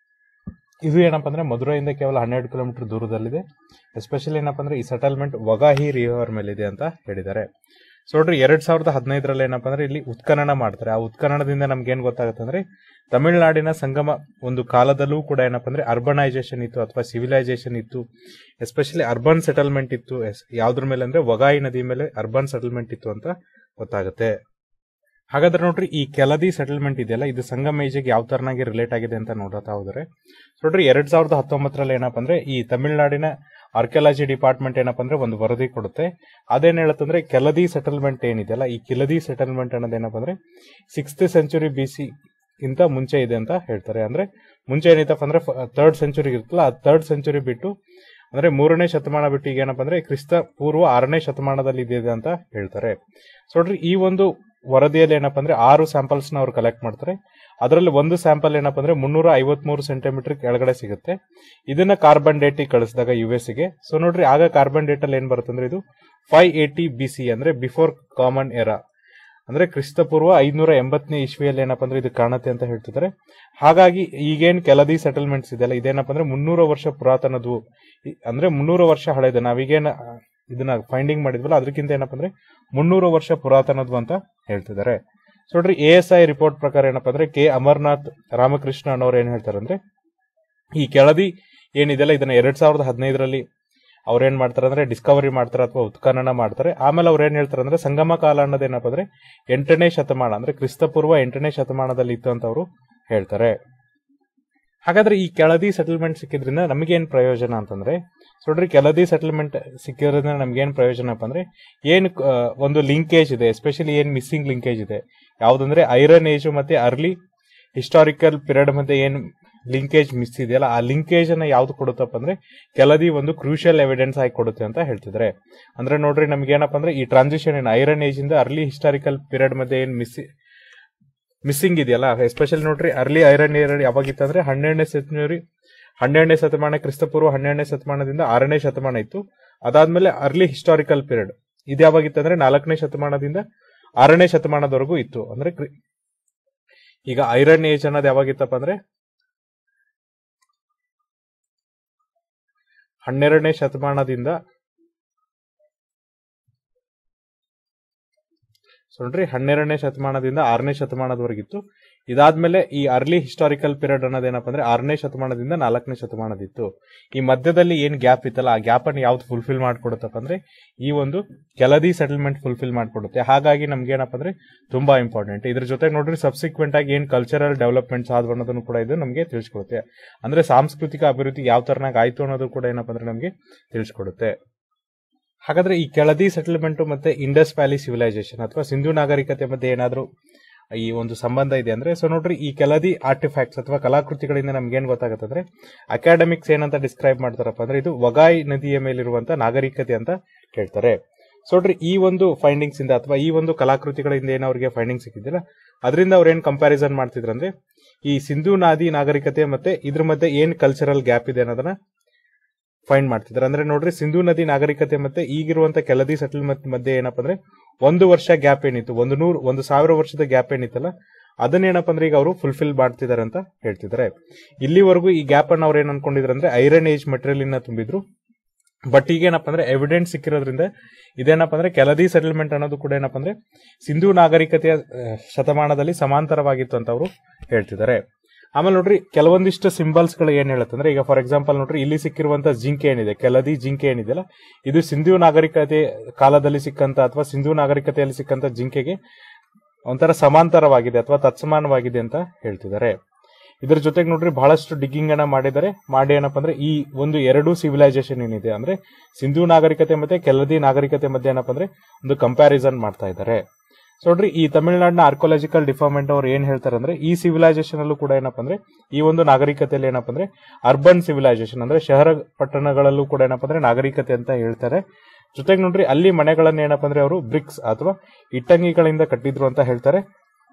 S1: ಇದು ಏನಪ್ಪ ಅಂದ್ರೆ ಮಧುರೈಯಿಂದ ಕೇವಲ ಹನ್ನೆರಡು ಕಿಲೋಮೀಟರ್ ದೂರದಲ್ಲಿದೆ ಎಸ್ಪೆಷಲಿ ಏನಪ್ಪ ಅಂದ್ರೆ ಈ ಸೆಟಲ್ಮೆಂಟ್ ವಗಾಹಿ ರಿವರ್ ಮೇಲಿದೆ ಅಂತ ಹೇಳಿದ್ದಾರೆ ಸೊ ನೋಡ್ರಿ ಎರಡ್ ಸಾವಿರದ ಹದಿನೈದರಲ್ಲಿ ಏನಪ್ಪ ಅಂದ್ರೆ ಇಲ್ಲಿ ಉತ್ಖನನ ಮಾಡ್ತಾರೆ ಆ ಉತ್ಖನನದಿಂದ ನಮ್ಗೆ ಏನ್ ಗೊತ್ತಾಗುತ್ತೆ ಅಂದ್ರೆ ತಮಿಳುನಾಡಿನ ಸಂಗಮ ಒಂದು ಕಾಲದಲ್ಲೂ ಕೂಡ ಏನಪ್ಪ ಅಂದ್ರೆ ಅರ್ಬನೈಸೇಷನ್ ಇತ್ತು ಅಥವಾ ಸಿವಿಲೈಸೇಷನ್ ಇತ್ತು ಎಸ್ಪೆಷಲಿ ಅರ್ಬನ್ ಸೆಟಲ್ಮೆಂಟ್ ಇತ್ತು ಎಸ್- ಯಾವ್ದ್ರ ಮೇಲೆ ಅಂದ್ರೆ ವಗಾಯಿ ನದಿ ಮೇಲೆ ಅರ್ಬನ್ ಸೆಟಲ್ಮೆಂಟ್ ಇತ್ತು ಅಂತ ಗೊತ್ತಾಗುತ್ತೆ ಹಾಗಾದ್ರೆ ನೋಡ್ರಿ ಈ ಕೆಲದಿ ಸೆಟಲ್ಮೆಂಟ್ ಇದೆಯಲ್ಲ ಇದು ಸಂಗಮ ಏಜಿಗೆ ಯಾವ ತರನಾಗಿ ರಿಲೇಟ್ ಆಗಿದೆ ಅಂತ ನೋಡ್ತಾ ಹೋದ್ರೆ ನೋಡ್ರಿ ಎರಡ್ ಸಾವಿರದ ಹತ್ತೊಂಬತ್ತರಲ್ಲಿ ಏನಪ್ಪ ಅಂದ್ರೆ ಈ ತಮಿಳುನಾಡಿನ ಆರ್ಕಿಯಾಲಜಿ ಡಿಪಾರ್ಟ್ಮೆಂಟ್ ಏನಪ್ಪ ಅಂದ್ರೆ ಒಂದು ವರದಿ ಕೊಡುತ್ತೆ ಅದೇನ್ ಹೇಳುತ್ತಂದ್ರೆ ಕೆಲದಿ ಸೆಟಲ್ಮೆಂಟ್ ಏನಿದೆಯಲ್ಲ ಈ ಕಿಲದಿ ಸೆಟಲ್ಮೆಂಟ್ ಅನ್ನೋದು ಏನಪ್ಪ ಅಂದ್ರೆ ಸಿಕ್ಸ್ತ್ ಸೆಂಚುರಿ ಬಿ ಸಿ ಇಂತ ಮುಂಚೆ ಇದೆ ಅಂತ ಹೇಳ್ತಾರೆ ಅಂದ್ರೆ ಮುಂಚೆ ಏನಿತ್ತಪ್ಪ ಅಂದ್ರೆ ಥರ್ಡ್ ಸೆಂಚುರಿ ಇರುತ್ತಲ್ಲ ಆ ಥರ್ಡ್ ಸೆಂಚುರಿ ಬಿಟ್ಟು ಅಂದ್ರೆ ಮೂರನೇ ಶತಮಾನ ಬಿಟ್ಟು ಈಗ ಏನಪ್ಪ ಅಂದ್ರೆ ಕ್ರಿಸ್ತ ಪೂರ್ವ ಆರನೇ ಶತಮಾನದಲ್ಲಿ ಇದೆ ಅಂತ ಹೇಳ್ತಾರೆ ಸೊ ನೋಡ್ರಿ ಈ ಒಂದು ವರದಿಯಲ್ಲಿ ಏನಪ್ಪ ಅಂದ್ರೆ ಆರು ಸ್ಯಾಂಪಲ್ಸ್ ನ ಅವ್ರು ಕಲೆಕ್ಟ್ ಮಾಡ್ತಾರೆ ಅದರಲ್ಲಿ ಒಂದು ಸ್ಯಾಂಪಲ್ ಏನಪ್ಪ ಅಂದ್ರೆ ಮುನ್ನೂರ ಐವತ್ಮೂರು ಸೆಂಟಿಮೀಟರ್ ಕೆಳಗಡೆ ಸಿಗುತ್ತೆ ಇದನ್ನ ಕಾರ್ಬನ್ ಡೇಟಿಗೆ ಕಳಿಸಿದಾಗ ಯು ಎಸ್ ಗೆ ಸೊ ನೋಡ್ರಿ ಆಗ ಕಾರ್ಬನ್ ಡೇಟ್ ಅಲ್ಲಿ ಏನ್ ಬರುತ್ತೆ ಅಂದ್ರೆ ಇದು ಫೈವ್ ಏಟಿ ಬಿ ಸಿ ಅಂದ್ರೆ ಬಿಫೋರ್ ಕಾಮನ್ ಎರಾ ಅಂದ್ರೆ ಕ್ರಿಸ್ತಪೂರ್ವ ಐದ್ನೂರ ಎಂಬತ್ತನೇ ಇಸ್ವಿಯಲ್ಲಿ ಏನಪ್ಪ ಅಂದ್ರೆ ಇದು ಕಾಣುತ್ತೆ ಅಂತ ಹೇಳ್ತಿದ್ದಾರೆ ಹಾಗಾಗಿ ಈಗೇನ್ ಕೆಲದಿ ಸೆಟಲ್ಮೆಂಟ್ಸ್ ಇದೆಯಲ್ಲ ಇದೇನಪ್ಪ ಅಂದ್ರೆ ಮುನ್ನೂರು ವರ್ಷ ಪುರಾತನದು ಈ- ಅಂದ್ರೆ ಮುನ್ನೂರು ವರ್ಷ ಹಳೆದು ನಾವೀಗೇನ್ ಆ, ಇದನ್ನ ಫೈಂಡಿಂಗ್ ಮಾಡಿದ್ವಲ್ಲ ಅದಕ್ಕಿಂತ ಏನಪ್ಪ ಅಂದ್ರೆ ಮುನ್ನೂರು ವರ್ಷ ಪುರಾತನದು ಅಂತ ಹೇಳ್ತಿದ್ದಾರೆ ಸೊ ನೋಡ್ರಿ ಎ ಎಸ್ ಐ ರಿಪೋರ್ಟ್ ಪ್ರಕಾರ ಏನಪ್ಪ ಅಂದ್ರೆ ಕೆ ಅಮರ್ನಾಥ್ ರಾಮಕೃಷ್ಣ ಅನ್ನೋರು ಏನ್ ಹೇಳ್ತಾರೆ ಅಂದ್ರೆ ಈ ಕೆಳದಿ ಏನಿದೆಯಲ್ಲ ಇದನ್ನ ಎರಡ್ ಸಾವಿರದ ಹದಿನೈದರಲ್ಲಿ ಅವ್ರೇನ್ ಮಾಡ್ತಾರೆ ಅಂದ್ರೆ ಡಿಸ್ಕವರಿ ಮಾಡ್ತಾರೆ ಅಥವಾ ಉತ್ಖನನ ಮಾಡ್ತಾರೆ ಆಮೇಲೆ ಅವ್ರು ಏನ್ ಹೇಳ್ತಾರೆ ಅಂದ್ರೆ ಸಂಗಮ ಕಾಲ ಅನ್ನೋದು ಏನಪ್ಪ ಅಂದ್ರೆ ಎಂಟನೇ ಶತಮಾನ ಅಂದ್ರೆ ಕ್ರಿಸ್ತಪೂರ್ವ ಎಂಟನೇ ಶತಮಾನದಲ್ಲಿ ಇತ್ತು ಅಂತ ಅವರು ಹೇಳ್ತಾರೆ ಹಾಗಾದ್ರೆ ಈ ಕೆಳದಿ ಸೆಟಲ್ಮೆಂಟ್ ಸಿಕ್ಕಿದ್ರಿಂದ ನಮಗೇನ್ ಪ್ರಯೋಜನ ಅಂತಂದ್ರೆ ಸೊ ನೋಡ್ರಿ ಕೆಳದಿ ಸೆಟಲ್ಮೆಂಟ್ ಸಿಕ್ಕಿರೋದ್ರಿಂದ ನಮ್ಗೇನ್ ಪ್ರಯೋಜನ ಅಪ್ಪ ಅಂದ್ರೆ ಏನ್ ಆ, ಒಂದು ಲಿಂಕೇಜ್ ಇದೆ ಎಸ್ಪೆಷಲಿ ಏನ್ ಮಿಸ್ಸಿಂಗ್ ಲಿಂಕೇಜ್ ಇದೆ ಯಾವ್ದಂದ್ರೆ ಐರನ್ ಏಜ್ ಮತ್ತೆ ಅರ್ಲಿ ಹಿಸ್ಟಾರಿಕಲ್ ಪೀರಿಯಡ್ ಮತ್ತೆ ಏನ್ ಲಿಂಕೇಜ್ ಮಿಸ್ ಇದೆಯಲ್ಲ ಆ ಲಿಂಕೇಜ್ ಅನ್ನ ಯಾವ್ದು ಕೊಡುತ್ತಪ್ಪ ಅಂದ್ರೆ ಕೆಲದಿ ಒಂದು ಕ್ರೂಷಿಯಲ್ ಎವಿಡೆನ್ಸ್ ಆಗಿ ಕೊಡುತ್ತೆ ಅಂತ ಹೇಳ್ತಿದ್ದಾರೆ ಅಂದ್ರೆ ನೋಡ್ರಿ ನಮ್ಗೆ ಏನಪ್ಪ ಅಂದ್ರೆ ಈ ಟ್ರಾನ್ಸಿಷನ್ ಏನು ಐರನ್ ಏಜ್ ಇಂದ ಅರ್ಲಿ ಹಿಸ್ಟಾರಿಕಲ್ ಪೀರಿಯಡ್ ಮಧ್ಯೆ ಏನ್ ಮಿಸ್ ಮಿಸ್ಸಿಂಗ್ ಇದೆಯಲ್ಲ ಎಸ್ಪೆಷಲಿ ನೋಡ್ರಿ ಅರ್ಲಿ ಐರನ್ ಏರ್ ಯಾವಾಗಿತ್ತು ಅಂದ್ರೆ ಹನ್ನೆರಡನೇ ಸೆಂಚುರಿ ಹನ್ನೆರಡನೇ ಶತಮಾನ ಕ್ರಿಸ್ತಪೂರ್ವ ಹನ್ನೆರಡನೇ ಶತಮಾನದಿಂದ ಆರನೇ ಶತಮಾನ ಇತ್ತು ಅದಾದ್ಮೇಲೆ ಅರ್ಲಿ ಹಿಸ್ಟಾರಿಕಲ್ ಪೀರಿಯಡ್ ಇದು ಯಾವಾಗಿತ್ತು ಅಂದ್ರೆ ನಾಲ್ಕನೇ ಶತಮಾನದಿಂದ ಆರನೇ ಶತಮಾನದವರೆಗೂ ಇತ್ತು ಅಂದ್ರೆ ಕ್ರಿ- ಈಗ ಐರನ್ ಏಜ್ ಅನ್ನೋದು ಯಾವಾಗಿತ್ತಪ್ಪ ಅಂದ್ರೆ ಹನ್ನೆರಡನೇ ಶತಮಾನದಿಂದ ಸೊ ನೋಡ್ರಿ ಹನ್ನೆರಡನೇ ಶತಮಾನದಿಂದ ಆರನೇ ಶತಮಾನದವರೆಗಿತ್ತು ಇದಾದ್ಮೇಲೆ ಈ ಅರ್ಲಿ ಹಿಸ್ಟಾರಿಕಲ್ ಪೀರಿಯಡ್ ಅನ್ನೋದೇನಪ್ಪ ಅಂದ್ರೆ ಆರನೇ ಶತಮಾನದಿಂದ ನಾಲ್ಕನೇ ಶತಮಾನದಿತ್ತು ಈ ಮಧ್ಯದಲ್ಲಿ ಏನ್ ಗ್ಯಾಪ್ ಇತ್ತಲ್ಲ ಆ ಗ್ಯಾಪ್ ಅನ್ನು ಯಾವ್ದು ಫುಲ್ಫಿಲ್ ಮಾಡ್ಕೊಡುತ್ತಪ್ಪ ಅಂದ್ರೆ ಈ ಒಂದು ಕೆಲದಿ ಸೆಟಲ್ಮೆಂಟ್ ಫುಲ್ಫಿಲ್ ಮಾಡ್ಕೊಡುತ್ತೆ ಹಾಗಾಗಿ ನಮ್ಗೆ ಏನಪ್ಪ ಅಂದ್ರೆ ತುಂಬಾ ಇಂಪಾರ್ಟೆಂಟ್ ಇದ್ರ ಜೊತೆ ನೋಡ್ರಿ ಸಬ್ಸಿಕ್ವೆಂಟ್ ಆಗಿ ಏನ್ ಕಲ್ಚರಲ್ ಡೆವಲಪ್ಮೆಂಟ್ಸ್ ಆದ್ವು ಅನ್ನೋದನ್ನು ಕೂಡ ಇದು ನಮಗೆ ತಿಳಿಸ್ಕೊಡುತ್ತೆ ಅಂದ್ರೆ ಸಾಂಸ್ಕೃತಿಕ ಅಭಿವೃದ್ಧಿ ಯಾವ ತರನಾಗ ಆಯ್ತು ಅನ್ನೋದು ಕೂಡ ಏನಪ್ಪ ಅಂದ್ರೆ ನಮಗೆ ತಿಳಿಸ್ಕೊಡುತ್ತೆ ಹಾಗಾದ್ರೆ ಈ ಕೆಳದಿ ಸೆಟಲ್ಮೆಂಟ್ ಮತ್ತೆ ಇಂಡಸ್ ವ್ಯಾಲಿ ಸಿವಿಲೈಸೇಷನ್ ಅಥವಾ ಸಿಂಧು ನಾಗರಿಕತೆ ಮಧ್ಯೆ ಏನಾದ್ರೂ ಈ ಒಂದು ಸಂಬಂಧ ಇದೆ ಅಂದ್ರೆ ಸೊ ನೋಡ್ರಿ ಈ ಕೆಲದಿ ಆರ್ಟಿಫ್ಯಾಕ್ಟ್ಸ್ ಅಥವಾ ಕಲಾಕೃತಿಗಳಿಂದ ನಮ್ಗೆ ಏನ್ ಗೊತ್ತಾಗುತ್ತೆ ಅಂದ್ರೆ ಅಕಾಡೆಮಿಕ್ಸ್ ಏನಂತ ಡಿಸ್ಕ್ರೈಬ್ ಮಾಡ್ತಾರಪ್ಪ ಅಂದ್ರೆ ಇದು ವಗಾಯ್ ನದಿಯ ಮೇಲಿರುವಂತ ನಾಗರಿಕತೆ ಅಂತ ಹೇಳ್ತಾರೆ ಸೊ ನೋಡ್ರಿ ಈ ಒಂದು ಫೈಂಡಿಂಗ್ಸ್ ಇಂದ ಅಥವಾ ಈ ಒಂದು ಕಲಾಕೃತಿಗಳಿಂದ ಏನು ಅವ್ರಿಗೆ ಫೈಂಡಿಂಗ್ ಸಿಕ್ಕಿದ್ದಿಲ್ಲ ಅದರಿಂದ ಅವ್ರು ಏನ್ ಕಂಪ್ಯಾರಿಸನ್ ಮಾಡ್ತಿದ್ರು ಅಂದ್ರೆ ಈ ಸಿಂಧು ನಾದಿ ನಾಗರಿಕತೆ ಮತ್ತೆ ಇದ್ರ ಮಧ್ಯೆ ಏನ್ ಕಲ್ಚರಲ್ ಗ್ಯಾಪ್ ಇದೆ ಅನ್ನೋದನ್ನ ಫೈಂಡ್ ಮಾಡ್ತಿದ್ದಾರೆ ಅಂದ್ರೆ ನೋಡ್ರಿ ಸಿಂಧು ನದಿ ನಾಗರಿಕತೆ ಮತ್ತೆ ಈಗಿರುವಂತ ಕೆಲದಿ ಸೆಟಲ್ಮೆಂಟ್ ಮಧ್ಯೆ ಏನಪ್ಪ ಅಂದ್ರೆ ಒಂದು ವರ್ಷ ಗ್ಯಾಪ್ ಏನಿತ್ತು ಒಂದು ನೂರು ಒಂದು ಸಾವಿರ ವರ್ಷದ ಗ್ಯಾಪ್ ಏನಿತ್ತಲ್ಲ ಅದನ್ನೇನಪ್ಪ ಅಂದ್ರೆ ಈಗ ಅವರು ಫುಲ್ಫಿಲ್ ಮಾಡ್ತಿದ್ದಾರೆ ಅಂತ ಹೇಳ್ತಿದ್ದಾರೆ ಇಲ್ಲಿವರೆಗೂ ಈ ಗ್ಯಾಪ್ ಅನ್ನ ಅವ್ರು ಏನ್ ಅನ್ಕೊಂಡಿದ್ರು ಅಂದ್ರೆ ಐರನ್ ಏಜ್ ಮೆಟೀರಿಯಲ್ ಇನ್ನ ತುಂಬಿದ್ರು ಬಟ್ ಈಗೇನಪ್ಪ ಅಂದ್ರೆ ಎವಿಡೆನ್ಸ್ ಸಿಕ್ಕಿರೋದ್ರಿಂದ ಇದೇನಪ್ಪ ಅಂದ್ರೆ ಕೆಲದಿ ಸೆಟಲ್ಮೆಂಟ್ ಅನ್ನೋದು ಕೂಡ ಏನಪ್ಪ ಅಂದ್ರೆ ಸಿಂಧು ನಾಗರಿಕತೆಯ ಆ, ಶತಮಾನದಲ್ಲಿ ಸಮಾಂತರವಾಗಿತ್ತು ಅಂತ ಅವರು ಹೇಳ್ತಿದ್ದಾರೆ ಆಮೇಲೆ ನೋಡ್ರಿ ಕೆಲವೊಂದಿಷ್ಟು ಸಿಂಬಲ್ಸ್ ಗಳು ಏನ್ ಹೇಳುತ್ತಂದ್ರೆ ಈಗ ಫಾರ್ ಎಕ್ಸಾಂಪಲ್ ನೋಡ್ರಿ ಇಲ್ಲಿ ಸಿಕ್ಕಿರುವಂತ ಜಿಂಕೆ ಏನಿದೆ ಕೆಲದಿ ಜಿಂಕೆ ಏನಿದೆಯಲ್ಲ ಇದು ಸಿಂಧು ನಾಗರಿಕತೆ ಕಾಲದಲ್ಲಿ ಸಿಕ್ಕಂತ ಅಥವಾ ಸಿಂಧು ನಾಗರಿಕತೆಯಲ್ಲಿ ಸಿಕ್ಕಂತ ಜಿಂಕೆಗೆ ಒಂಥರ ಸಮಾಂತರವಾಗಿದೆ ಅಥವಾ ತತ್ಸಮಾನವಾಗಿದೆ ಅಂತ ಹೇಳ್ತಿದ್ದಾರೆ ಇದ್ರ ಜೊತೆಗೆ ನೋಡ್ರಿ ಬಹಳಷ್ಟು ಡಿಗ್ಗಿಂಗ್ ಅನ್ನ ಮಾಡಿದ್ದಾರೆ ಮಾಡಿ ಏನಪ್ಪ ಅಂದ್ರೆ ಈ ಒಂದು ಎರಡು ಸಿವಿಲೈಸೇಷನ್ ಏನಿದೆ ಅಂದ್ರೆ ಸಿಂಧು ನಾಗರಿಕತೆ ಮತ್ತೆ ಕೆಲದಿ ನಾಗರಿಕತೆ ಮಧ್ಯೆ ಏನಪ್ಪ ಅಂದ್ರೆ ಒಂದು ಕಂಪ್ಯಾರಿಸನ್ ಮಾಡ್ತಾ ಇದ್ದಾರೆ ಸೊ ನೋಡ್ರಿ ಈ ತಮಿಳುನಾಡಿನ ಆರ್ಕೋಲಾಜಿಕಲ್ ಡಿಪಾರ್ಟ್ಮೆಂಟ್ ಅವ್ರು ಏನ್ ಹೇಳ್ತಾರೆ ಅಂದ್ರೆ ಈ ಸಿವಿಲೈಸೇಷನ್ ಅಲ್ಲೂ ಕೂಡ ಏನಪ್ಪ ಅಂದ್ರೆ ಈ ಒಂದು ನಾಗರಿಕತೆಯಲ್ಲಿ ಏನಪ್ಪ ಅಂದ್ರೆ ಅರ್ಬನ್ ಸಿವಿಲೈಸೇಷನ್ ಅಂದ್ರೆ ಶಹರ ಪಟ್ಟಣಗಳಲ್ಲೂ ಕೂಡ ಏನಪ್ಪ ಅಂದ್ರೆ ನಾಗರಿಕತೆ ಅಂತ ಹೇಳ್ತಾರೆ ಜೊತೆಗೆ ನೋಡ್ರಿ ಅಲ್ಲಿ ಮನೆಗಳನ್ನ ಏನಪ್ಪ ಅಂದ್ರೆ ಅವರು ಬ್ರಿಕ್ಸ್ ಅಥವಾ ಇಟ್ಟಂಗಿಗಳಿಂದ ಕಟ್ಟಿದ್ರು ಅಂತ ಹೇಳ್ತಾರೆ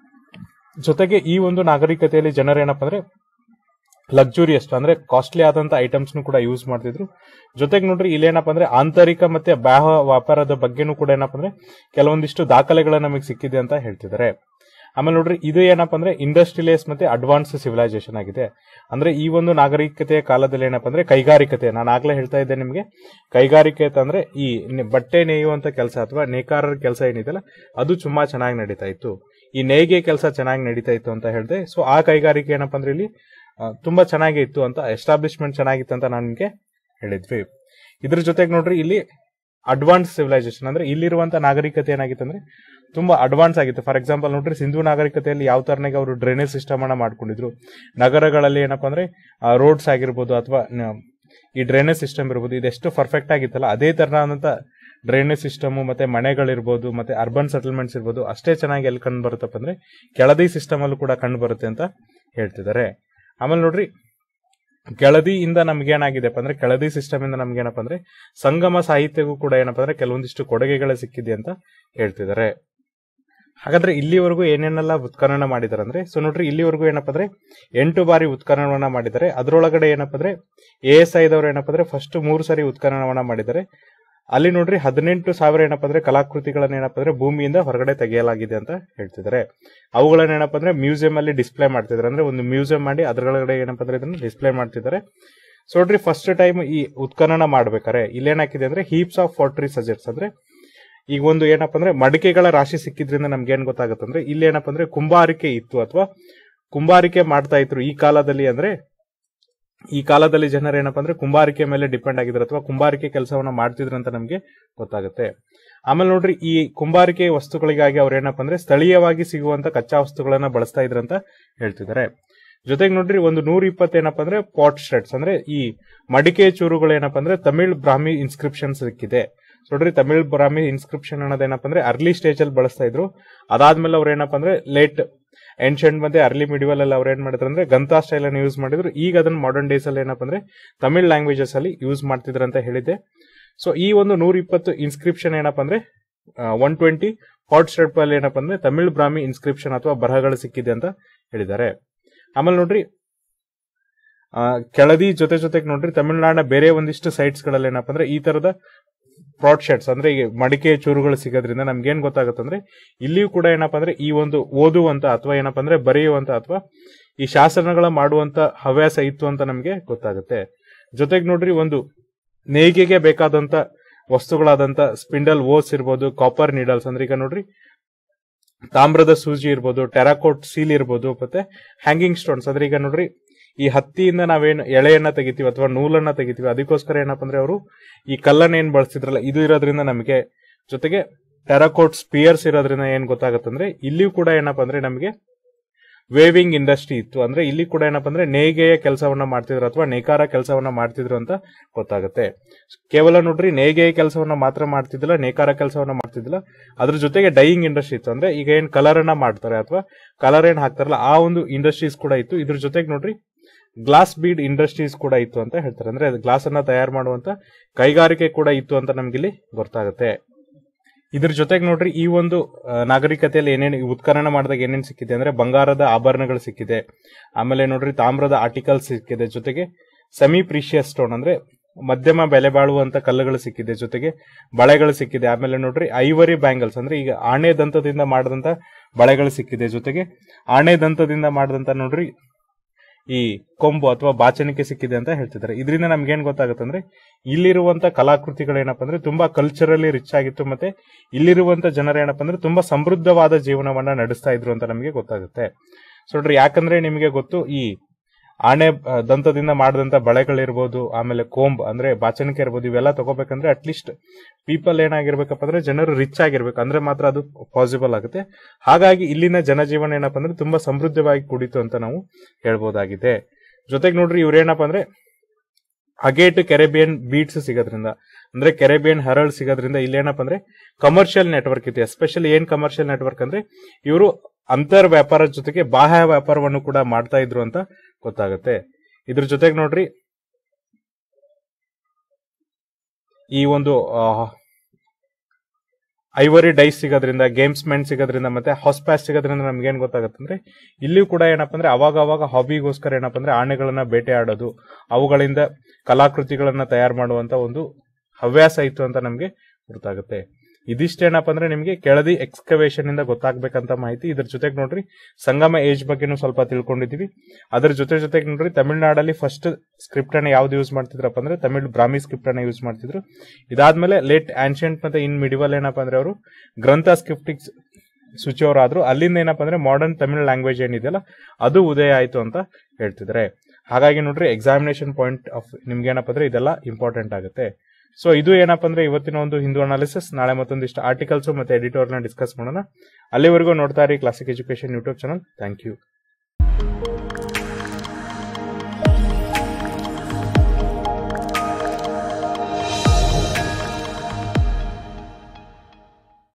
S1: ಜೊತೆಗೆ ಈ ಒಂದು ನಾಗರಿಕತೆಯಲ್ಲಿ ಜನರು ಏನಪ್ಪ ಅಂದ್ರೆ ಲಕ್ಸುರಿಯಸ್ ಅಂದ್ರೆ ಕಾಸ್ಟ್ಲಿ ಆದಂತ ಐಟಮ್ಸ್ ಕೂಡ ಯೂಸ್ ಮಾಡ್ತಿದ್ರು ಜೊತೆಗೆ ನೋಡ್ರಿ ಇಲ್ಲೇನಪ್ಪ ಅಂದ್ರೆ ಆಂತರಿಕ ಮತ್ತೆ ಬಾಹ್ಯ ವ್ಯಾಪಾರದ ಬಗ್ಗೆನೂ ಕೂಡ ಏನಪ್ಪ ಅಂದ್ರೆ ಕೆಲವೊಂದಿಷ್ಟು ದಾಖಲೆಗಳು ನಮಗೆ ಸಿಕ್ಕಿದೆ ಅಂತ ಹೇಳ್ತಿದ್ದಾರೆ ಆಮೇಲೆ ನೋಡ್ರಿ ಇದು ಏನಪ್ಪ ಅಂದ್ರೆ ಇಂಡಸ್ಟ್ರಿಯಲೈಸ್ ಮತ್ತೆ ಅಡ್ವಾನ್ಸ್ ಸಿವಿಲೈಸೇಷನ್ ಆಗಿದೆ ಅಂದ್ರೆ ಈ ಒಂದು ನಾಗರಿಕತೆಯ ಕಾಲದಲ್ಲಿ ಏನಪ್ಪ ಅಂದ್ರೆ ಕೈಗಾರಿಕತೆ ನಾನು ಆಗ್ಲೇ ಹೇಳ್ತಾ ಇದ್ದೆ ನಿಮಗೆ ಕೈಗಾರಿಕೆ ಅಂತಂದ್ರೆ ಈ ನೆ- ಬಟ್ಟೆ ನೇಯುವಂತ ಕೆಲಸ ಅಥವಾ ನೇಕಾರರ ಕೆಲಸ ಏನಿದೆಯಲ್ಲ ಅದು ತುಂಬಾ ಚೆನ್ನಾಗಿ ನಡೀತಾ ಇತ್ತು ಈ ನೇಯ್ಗೆ ಕೆಲಸ ಚೆನ್ನಾಗಿ ನಡೀತಾ ಇತ್ತು ಅಂತ ಹೇಳಿದೆ ಸೊ ಆ ಕೈಗಾರಿಕೆ ಏನಪ್ಪ ಅಂದ್ರೆ ಇಲ್ಲಿ ಆ, ತುಂಬಾ ಚೆನ್ನಾಗಿ ಇತ್ತು ಅಂತ ಎಸ್ಟಾಬ್ಲಿಷ್ಮೆಂಟ್ ಚೆನ್ನಾಗಿತ್ತು ಅಂತ ನಾನು ನಿಮಗೆ ಹೇಳಿದ್ವಿ ಇದ್ರ ಜೊತೆಗೆ ನೋಡ್ರಿ ಇಲ್ಲಿ ಅಡ್ವಾನ್ಸ್ ಸಿವಿಲೈಸೇಷನ್ ಅಂದ್ರೆ ಇಲ್ಲಿರುವಂತ ನಾಗರಿಕತೆ ಏನಾಗಿತ್ತು ಅಂದ್ರೆ ತುಂಬಾ ಅಡ್ವಾನ್ಸ್ ಆಗಿತ್ತು ಫಾರ್ ಎಕ್ಸಾಂಪಲ್ ನೋಡ್ರಿ ಸಿಂಧು ನಾಗರಿಕತೆಯಲ್ಲಿ ಯಾವ ತರನಾಗಿ ಅವರು ಡ್ರೈನೇಜ್ ಸಿಸ್ಟಮ್ ಅನ್ನ ಮಾಡ್ಕೊಂಡಿದ್ರು ನಗರಗಳಲ್ಲಿ ಏನಪ್ಪಾ ಅಂದ್ರೆ ರೋಡ್ಸ್ ಆಗಿರ್ಬೋದು ಅಥವಾ ಈ ಡ್ರೈನೇಜ್ ಸಿಸ್ಟಮ್ ಇರ್ಬೋದು ಇದೆಷ್ಟು ಪರ್ಫೆಕ್ಟ್ ಆಗಿತ್ತಲ್ಲ ಅದೇ ತರನಾದಂತ ಡ್ರೈನೇಜ್ ಸಿಸ್ಟಮ್ ಮತ್ತೆ ಮನೆಗಳಿರ್ಬೋದು ಮತ್ತೆ ಅರ್ಬನ್ ಸೆಟಲ್ಮೆಂಟ್ಸ್ ಇರ್ಬೋದು ಅಷ್ಟೇ ಚೆನ್ನಾಗಿ ಎಲ್ಲಿ ಕಂಡು ಬರುತ್ತಪ್ಪ ಅಂದ್ರೆ ಕೆಳದಿ ಸಿಸ್ಟಮ್ ಅಲ್ಲೂ ಕೂಡ ಕಂಡು ಬರುತ್ತೆ ಅಂತ ಹೇಳ್ತಿದ್ದಾರೆ ಆಮೇಲೆ ನೋಡ್ರಿ ಕೆಳದಿಯಿಂದ ನಮ್ಗೆ ಏನಾಗಿದೆಪ್ಪ ಅಂದ್ರೆ ಕೆಳದಿ ಸಿಸ್ಟಮ್ ಇಂದ ನಮ್ಗೆ ಏನಪ್ಪ ಅಂದ್ರೆ ಸಂಗಮ ಸಾಹಿತ್ಯಕ್ಕೂ ಕೂಡ ಏನಪ್ಪ ಅಂದ್ರೆ ಕೆಲವೊಂದಿಷ್ಟು ಕೊಡುಗೆಗಳು ಸಿಕ್ಕಿದೆ ಅಂತ ಹೇಳ್ತಿದ್ದಾರೆ ಹಾಗಾದ್ರೆ ಇಲ್ಲಿವರೆಗೂ ಏನೇನೆಲ್ಲ ಉತ್ಖನನ ಮಾಡಿದಾರೆ ಅಂದ್ರೆ ಸೊ ನೋಡ್ರಿ ಇಲ್ಲಿವರೆಗೂ ಏನಪ್ಪ ಅಂದ್ರೆ ಎಂಟು ಬಾರಿ ಉತ್ಖನನವನ್ನ ಮಾಡಿದ್ದಾರೆ ಅದರೊಳಗಡೆ ಏನಪ್ಪ ಅಂದ್ರೆ ಎ ಎಸ್ ಐದವ್ರು ಏನಪ್ಪ ಅಂದ್ರೆ ಫಸ್ಟ್ ಮೂರು ಸಾರಿ ಉತ್ಖನನವನ್ನ ಮಾಡಿದ್ದಾರೆ ಅಲ್ಲಿ ನೋಡ್ರಿ ಹದಿನೆಂಟು ಸಾವಿರ ಏನಪ್ಪ ಅಂದ್ರೆ ಕಲಾಕೃತಿಗಳನ್ನ ಏನಪ್ಪ ಅಂದ್ರೆ ಭೂಮಿಯಿಂದ ಹೊರಗಡೆ ತೆಗೆಯಲಾಗಿದೆ ಅಂತ ಹೇಳ್ತಿದ್ದಾರೆ ಅವುಗಳನ್ನ ಏನಪ್ಪ ಅಂದ್ರೆ ಮ್ಯೂಸಿಯಂ ಅಲ್ಲಿ ಡಿಸ್ಪ್ಲೇ ಮಾಡ್ತಿದ್ದಾರೆ ಅಂದ್ರೆ ಒಂದು ಮ್ಯೂಸಿಯಂ ಮಾಡಿ ಅದರೊಳಗಡೆ ಏನಪ್ಪ ಅಂದ್ರೆ ಇದನ್ನ ಡಿಸ್ಪ್ಲೇ ಮಾಡ್ತಿದ್ದಾರೆ ಸೊ ನೋಡ್ರಿ ಫಸ್ಟ್ ಟೈಮ್ ಈ ಉತ್ಖನನ ಮಾಡ್ಬೇಕಾರೆ ಇಲ್ಲೇನಾಕಿದೆ ಅಂದ್ರೆ ಹೀಪ್ಸ್ ಆಫ್ ಫೋರ್ಟ್ರಿ ಸಜೆಟ್ಸ್ ಅಂದ್ರೆ ಈಗ ಒಂದು ಏನಪ್ಪ ಅಂದ್ರೆ ಮಡಿಕೆಗಳ ರಾಶಿ ಸಿಕ್ಕಿದ್ರಿಂದ ನಮ್ಗೆ ಏನ್ ಗೊತ್ತಾಗುತ್ತೆ ಅಂದ್ರೆ ಇಲ್ಲಿ ಏನಪ್ಪ ಅಂದ್ರೆ ಕುಂಬಾರಿಕೆ ಇತ್ತು ಅಥವಾ ಕುಂಬಾರಿಕೆ ಮಾಡ್ತಾ ಇದ್ರು ಈ ಕಾಲದಲ್ಲಿ ಅಂದ್ರೆ ಈ ಕಾಲದಲ್ಲಿ ಜನರು ಏನಪ್ಪ ಅಂದ್ರೆ ಕುಂಬಾರಿಕೆ ಮೇಲೆ ಡಿಪೆಂಡ್ ಆಗಿದ್ರು ಅಥವಾ ಕುಂಬಾರಿಕೆ ಕೆಲಸವನ್ನ ಮಾಡ್ತಿದ್ರು ಅಂತ ನಮ್ಗೆ ಗೊತ್ತಾಗುತ್ತೆ ಆಮೇಲೆ ನೋಡ್ರಿ ಈ ಕುಂಬಾರಿಕೆ ವಸ್ತುಗಳಿಗಾಗಿ ಅವ್ರು ಏನಪ್ಪ ಅಂದ್ರೆ ಸ್ಥಳೀಯವಾಗಿ ಸಿಗುವಂತ ಕಚ್ಚಾ ವಸ್ತುಗಳನ್ನ ಬಳಸ್ತಾ ಇದ್ರು ಅಂತ ಹೇಳ್ತಿದ್ದಾರೆ ಜೊತೆಗೆ ನೋಡ್ರಿ ಒಂದು ನೂರ ಇಪ್ಪತ್ತು ಏನಪ್ಪ ಅಂದ್ರೆ ಪಾಟ್ ಶೆಡ್ಸ್ ಅಂದ್ರೆ ಈ ಮಡಿಕೆ ಚೂರುಗಳು ಏನಪ್ಪ ಅಂದ್ರೆ ತಮಿಳ್ ಬ್ರಾಹ್ಮಿ ಇನ್ಸ್ಕ್ರಿಪ್ಷನ್ ಸಿಕ್ಕಿದೆ ಸೊ ನೋಡ್ರಿ ತಮಿಳ್ ಬ್ರಾಹ್ಮಿ ಇನ್ಸ್ಕ್ರಿಪ್ಷನ್ ಅನ್ನೋದು ಏನಪ್ಪ ಅಂದ್ರೆ ಅರ್ಲಿ ಸ್ಟೇಜ್ ಅಲ್ಲಿ ಬಳಸ್ತಾ ಇದ್ರು ಅದಾದ್ಮೇಲೆ ಅವ್ರು ಏನಪ್ಪ ಅಂದ್ರೆ ಲೇಟ್ ಏನ್ಷಂಟ್ ಮತ್ತೆ ಅರ್ಲಿ ಮಿಡಿವಲ್ ಅಲ್ಲಿ ಅವ್ರು ಏನ್ ಮಾಡಿದ್ರು ಅಂದ್ರೆ ಗಂತಾ ಸ್ಟೈಲ್ ಅನ್ನು ಯೂಸ್ ಮಾಡಿದ್ರು ಈಗ ಅದನ್ನ ಮಾಡರ್ನ್ ಡೇಸ್ ಅಲ್ಲಿ ಏನಪ್ಪ ಅಂದ್ರೆ ತಮಿಳ್ ಲ್ಯಾಂಗ್ವೇಜಸ್ ಅಲ್ಲಿ ಯೂಸ್ ಮಾಡ್ತಿದ್ರು ಅಂತ ಹೇಳಿದ್ದೆ ಸೊ ಈ ಒಂದು ನೂರ ಇಪ್ಪತ್ತು ಇನ್ಸ್ಕ್ರಿಪ್ಷನ್ ಏನಪ್ಪ ಅಂದ್ರೆ ಒನ್ ಟ್ವೆಂಟಿ ಹಾಟ್ ಸ್ಟೆಪ್ ಅಲ್ಲಿ ಏನಪ್ಪ ಅಂದ್ರೆ ತಮಿಳ್ ಬ್ರಾಹ್ಮಿ ಇನ್ಸ್ಕ್ರಿಪ್ಷನ್ ಅಥವಾ ಬರಹಗಳು ಸಿಕ್ಕಿದೆ ಅಂತ ಹೇಳಿದ್ದಾರೆ ಆಮೇಲೆ ನೋಡ್ರಿ ಆ, ಕೆಳದಿ ಜೊತೆ ಜೊತೆಗೆ ನೋಡ್ರಿ ತಮಿಳುನಾಡಿನ ಬೇರೆ ಒಂದಿಷ್ಟು ಸೈಟ್ಸ್ ಗಳಲ್ಲಿ ಏನಪ್ಪ ಅಂದ್ರೆ ಈ ತರದ ಪ್ರಾಡ್ ಶೆಡ್ಸ್ ಅಂದ್ರೆ ಈಗ ಮಡಿಕೆ ಚೂರುಗಳು ಸಿಗೋದ್ರಿಂದ ನಮ್ಗೆ ಏನ್ ಗೊತ್ತಾಗುತ್ತೆ ಅಂದ್ರೆ ಇಲ್ಲಿಯೂ ಕೂಡ ಏನಪ್ಪಾ ಅಂದ್ರೆ ಈ ಒಂದು ಓದುವಂತ ಅಥವಾ ಏನಪ್ಪಾ ಅಂದ್ರೆ ಬರೆಯುವಂತ ಅಥವಾ ಈ ಶಾಸನಗಳ ಮಾಡುವಂತ ಹವ್ಯಾಸ ಇತ್ತು ಅಂತ ನಮ್ಗೆ ಗೊತ್ತಾಗುತ್ತೆ ಜೊತೆಗೆ ನೋಡ್ರಿ ಒಂದು ನೇಯ್ಗೆಗೆ ಬೇಕಾದಂತ ವಸ್ತುಗಳಾದಂತ ಸ್ಪಿಂಡಲ್ ಓಸ್ ಇರ್ಬೋದು ಕಾಪರ್ ನೀಡಲ್ಸ್ ಅಂದ್ರೆ ಈಗ ನೋಡ್ರಿ ತಾಮ್ರದ ಸೂಜಿ ಇರ್ಬೋದು ಟೆರಾಕೋಟ್ ಸೀಲ್ ಇರ್ಬೋದು ಮತ್ತೆ ಹ್ಯಾಂಗಿಂಗ್ ಸ್ಟೋನ್ಸ್ ಅಂದ್ರೆ ಈಗ ನೋಡ್ರಿ ಈ ಹತ್ತಿಯಿಂದ ನಾವೇನು ಎಳೆಯನ್ನ ತೆಗಿತೀವಿ ಅಥವಾ ನೂಲನ್ನ ತೆಗಿತೀವಿ ಅದಕ್ಕೋಸ್ಕರ ಏನಪ್ಪ ಅಂದ್ರೆ ಅವರು ಈ ಕಲ್ಲನ್ನ ಏನ್ ಬಳಸ್ತಿದ್ರಲ್ಲ ಇದು ಇರೋದ್ರಿಂದ ನಮಗೆ ಜೊತೆಗೆ ಟೆರಾಕೋಟ್ ಸ್ಪಿಯರ್ಸ್ ಇರೋದ್ರಿಂದ ಏನ್ ಗೊತ್ತಾಗುತ್ತಂದ್ರೆ ಇಲ್ಲಿಯೂ ಕೂಡ ಏನಪ್ಪ ಅಂದ್ರೆ ನಮಗೆ ವೇವಿಂಗ್ ಇಂಡಸ್ಟ್ರಿ ಇತ್ತು ಅಂದ್ರೆ ಇಲ್ಲಿ ಕೂಡ ಏನಪ್ಪ ಅಂದ್ರೆ ನೇಯ್ಗೆಯ ಕೆಲಸವನ್ನ ಮಾಡ್ತಿದ್ರು ಅಥವಾ ನೇಕಾರ ಕೆಲಸವನ್ನ ಮಾಡ್ತಿದ್ರು ಅಂತ ಗೊತ್ತಾಗುತ್ತೆ ಕೇವಲ ನೋಡ್ರಿ ನೇಯ್ಗೆಯ ಕೆಲಸವನ್ನ ಮಾತ್ರ ಮಾಡ್ತಿದ್ದಿಲ್ಲ ನೇಕಾರ ಕೆಲಸವನ್ನ ಮಾಡ್ತಿದ್ದಿಲ್ಲ ಅದ್ರ ಜೊತೆಗೆ ಡೈಯಿಂಗ್ ಇಂಡಸ್ಟ್ರಿ ಇತ್ತು ಅಂದ್ರೆ ಈಗ ಏನ್ ಕಲರ್ ಅನ್ನ ಮಾಡ್ತಾರೆ ಅಥವಾ ಕಲರ್ ಏನ್ ಹಾಕ್ತಾರಲ್ಲ ಆ ಒಂದು ಇಂಡಸ್ಟ್ರೀಸ್ ಕೂಡ ಇತ್ತು ಇದ್ರ ಜೊತೆಗೆ ನೋಡ್ರಿ ಗ್ಲಾಸ್ ಬೀಡ್ ಇಂಡಸ್ಟ್ರೀಸ್ ಕೂಡ ಇತ್ತು ಅಂತ ಹೇಳ್ತಾರೆ ಅಂದ್ರೆ ಗ್ಲಾಸ್ ಅನ್ನ ತಯಾರು ಮಾಡುವಂತ ಕೈಗಾರಿಕೆ ಕೂಡ ಇತ್ತು ಅಂತ ನಮ್ಗಿಲ್ಲಿ ಗೊತ್ತಾಗುತ್ತೆ ಇದ್ರ ಜೊತೆಗೆ ನೋಡ್ರಿ ಈ ಒಂದು ಆ, ನಾಗರಿಕತೆಯಲ್ಲಿ ಏನೇನು ಉತ್ಖನನ ಮಾಡಿದಾಗ ಏನೇನು ಸಿಕ್ಕಿದೆ ಅಂದ್ರೆ ಬಂಗಾರದ ಆಭರಣಗಳು ಸಿಕ್ಕಿದೆ ಆಮೇಲೆ ನೋಡ್ರಿ ತಾಮ್ರದ ಆರ್ಟಿಕಲ್ಸ್ ಸಿಕ್ಕಿದೆ ಜೊತೆಗೆ ಸೆಮಿ ಪ್ರೀಶಿಯಸ್ ಸ್ಟೋನ್ ಅಂದ್ರೆ ಮಧ್ಯಮ ಬೆಲೆ ಬಾಳುವಂತ ಕಲ್ಲುಗಳು ಸಿಕ್ಕಿದೆ ಜೊತೆಗೆ ಬಳೆಗಳು ಸಿಕ್ಕಿದೆ ಆಮೇಲೆ ನೋಡ್ರಿ ಐವರಿ ಬ್ಯಾಂಗಲ್ಸ್ ಅಂದ್ರೆ ಈಗ ಆಣೆ ದಂತದಿಂದ ಮಾಡಿದಂತ ಬಳೆಗಳು ಸಿಕ್ಕಿದೆ ಜೊತೆಗೆ ಆಣೆ ದಂತದಿಂದ ಮಾಡಿದಂತ ನೋಡ್ರಿ ಈ ಕೊಂಬು ಅಥವಾ ಬಾಚಣಿಕೆ ಸಿಕ್ಕಿದೆ ಅಂತ ಹೇಳ್ತಿದ್ದಾರೆ ಇದರಿಂದ ನಮ್ಗೆ ಏನ್ ಗೊತ್ತಾಗುತ್ತೆ ಅಂದ್ರೆ ಇಲ್ಲಿರುವಂತ ಕಲಾಕೃತಿಗಳು ಏನಪ್ಪಾ ಅಂದ್ರೆ ತುಂಬಾ ಕಲ್ಚರಲಿ ರಿಚ್ ಆಗಿತ್ತು ಮತ್ತೆ ಇಲ್ಲಿರುವಂತ ಜನರು ಏನಪ್ಪಾ ಅಂದ್ರೆ ತುಂಬಾ ಸಮೃದ್ಧವಾದ ಜೀವನವನ್ನ ನಡೆಸ್ತಾ ಇದ್ರು ಅಂತ ನಮಗೆ ಗೊತ್ತಾಗುತ್ತೆ ಸೊ ನೋಡ್ರಿ ಯಾಕಂದ್ರೆ ನಿಮಗೆ ಗೊತ್ತು ಈ ಆನೆ ಆ, ದಂತದಿಂದ ಮಾಡಿದಂತ ಬಳೆಗಳಿರ್ಬೋದು ಆಮೇಲೆ ಕೋಂಬ್ ಅಂದ್ರೆ ಬಾಚಣಿಕೆ ಇರ್ಬೋದು ಇವೆಲ್ಲ ತಗೋಬೇಕಂದ್ರೆ ಅಟ್ಲೀಸ್ಟ್ ಪೀಪಲ್ ಏನಾಗಿರ್ಬೇಕಪ್ಪ ಅಂದ್ರೆ ಜನರು ರಿಚ್ ಆಗಿರ್ಬೇಕು ಅಂದ್ರೆ ಮಾತ್ರ ಅದು ಪಾಸಿಬಲ್ ಆಗುತ್ತೆ ಹಾಗಾಗಿ ಇಲ್ಲಿನ ಜನಜೀವನ ಏನಪ್ಪಾ ಅಂದ್ರೆ ತುಂಬಾ ಸಮೃದ್ಧವಾಗಿ ಕೂಡಿತು ಅಂತ ನಾವು ಹೇಳ್ಬೋದಾಗಿದೆ ಜೊತೆಗೆ ನೋಡ್ರಿ ಇವ್ರೇನಪ್ಪ ಅಂದ್ರೆ ಅಗೇಟ್ ಕೆರೆಬಿಯನ್ ಬೀಟ್ಸ್ ಸಿಗೋದ್ರಿಂದ ಅಂದ್ರೆ ಕೆರೆಬಿಯನ್ ಹರಳ್ ಸಿಗೋದ್ರಿಂದ ಇಲ್ಲೇನಪ್ಪ ಅಂದ್ರೆ ಕಮರ್ಷಿಯಲ್ ನೆಟ್ವರ್ಕ್ ಇದೆ ಎಸ್ಪೆಷಲಿ ಏನ್ ಕಮರ್ಷಿಯಲ್ ನೆಟ್ವರ್ಕ್ ಅಂದ್ರೆ ಇವರು ಅಂತರ್ ವ್ಯಾಪಾರದ ಜೊತೆಗೆ ಬಾಹ್ಯ ವ್ಯಾಪಾರವನ್ನು ಕೂಡ ಮಾಡ್ತಾ ಇದ್ರು ಅಂತ ಗೊತ್ತಾಗುತ್ತೆ ಇದ್ರ ಜೊತೆಗೆ ನೋಡ್ರಿ ಈ ಒಂದು ಐವರಿ ಡೈಸ್ ಸಿಗೋದ್ರಿಂದ ಗೇಮ್ಸ್ ಮೆನ್ ಸಿಗೋದ್ರಿಂದ ಮತ್ತೆ ಹಾಸ್ಪ್ಯಾಸ್ ಸಿಗೋದ್ರಿಂದ ನಮ್ಗೆ ಏನ್ ಗೊತ್ತಾಗುತ್ತೆ ಅಂದ್ರೆ ಇಲ್ಲಿಯೂ ಕೂಡ ಏನಪ್ಪ ಅಂದ್ರೆ ಅವಾಗ ಅವಾಗ ಹಾಬಿಗೋಸ್ಕರ ಏನಪ್ಪ ಅಂದ್ರೆ ಆನೆಗಳನ್ನ ಬೇಟೆ ಆಡೋದು ಅವುಗಳಿಂದ ಕಲಾಕೃತಿಗಳನ್ನ ತಯಾರು ಮಾಡುವಂತ ಒಂದು ಹವ್ಯಾಸ ಇತ್ತು ಅಂತ ನಮ್ಗೆ ಗೊತ್ತಾಗುತ್ತೆ ಇದಿಷ್ಟೇನಪ್ಪ ಅಂದ್ರೆ ನಿಮಗೆ ಕೆಳದಿ ಎಕ್ಸ್ಕವೇಷನ್ ಇಂದ ಗೊತ್ತಾಗ್ಬೇಕಂತ ಮಾಹಿತಿ ಇದ್ರ ಜೊತೆಗೆ ನೋಡ್ರಿ ಸಂಗಮ ಏಜ್ ಬಗ್ಗೆನೂ ಸ್ವಲ್ಪ ತಿಳ್ಕೊಂಡಿದೀವಿ ಅದ್ರ ಜೊತೆ ಜೊತೆಗೆ ನೋಡ್ರಿ ತಮಿಳ್ನಾಡಲ್ಲಿ ಫಸ್ಟ್ ಸ್ಕ್ರಿಪ್ಟ್ ಅನ್ನ ಯಾವ್ದು ಯೂಸ್ ಮಾಡ್ತಿದ್ರಪ್ಪ ಅಂದ್ರೆ ತಮಿಳ್ ಬ್ರಾಹ್ಮಿ ಸ್ಕ್ರಿಪ್ಟ್ ಅನ್ನ ಯೂಸ್ ಮಾಡ್ತಿದ್ರು ಇದಾದ್ಮೇಲೆ ಲೇಟ್ ಆನ್ಷಿಯಂಟ್ ಮತ್ತೆ ಇನ್ ಮಿಡಿವಲ್ ಏನಪ್ಪ ಅಂದ್ರೆ ಅವರು ಗ್ರಂಥ ಸ್ಕ್ರಿಪ್ಟಿಗೆ ಸ್ವಿಚ್ ಓವರ್ ಆದ್ರು ಅಲ್ಲಿಂದ ಏನಪ್ಪ ಅಂದ್ರೆ ಮಾಡರ್ನ್ ತಮಿಳ್ ಲ್ಯಾಂಗ್ವೇಜ್ ಏನಿದೆಯಲ್ಲ ಅದು ಉದಯ ಆಯ್ತು ಅಂತ ಹೇಳ್ತಿದ್ದಾರೆ ಹಾಗಾಗಿ ನೋಡ್ರಿ ಎಕ್ಸಾಮಿನೇಷನ್ ಪಾಯಿಂಟ್ ಆಫ್ ನಿಮ್ಗೆ ಏನಪ್ಪ ಅಂದ್ರೆ ಇದೆಲ್ಲ ಇಂಪಾರ್ಟೆಂಟ್ ಆಗುತ್ತೆ ಸೊ ಇದು ಏನಪ್ಪ ಅಂದ್ರೆ ಇವತ್ತಿನ ಒಂದು ಹಿಂದೂ ಅನಾಲಿಸಿಸ್ ನಾಳೆ ಮತ್ತೊಂದಿಷ್ಟು ಆರ್ಟಿಕಲ್ಸ್ ಮತ್ತೆ ಎಡಿಟೋರ್ನ ಡಿಸ್ಕಸ್ ಮಾಡೋಣ ಅಲ್ಲಿವರೆಗೂ ನೋಡ್ತಾ ಇರಿ classic education YouTube channel thank you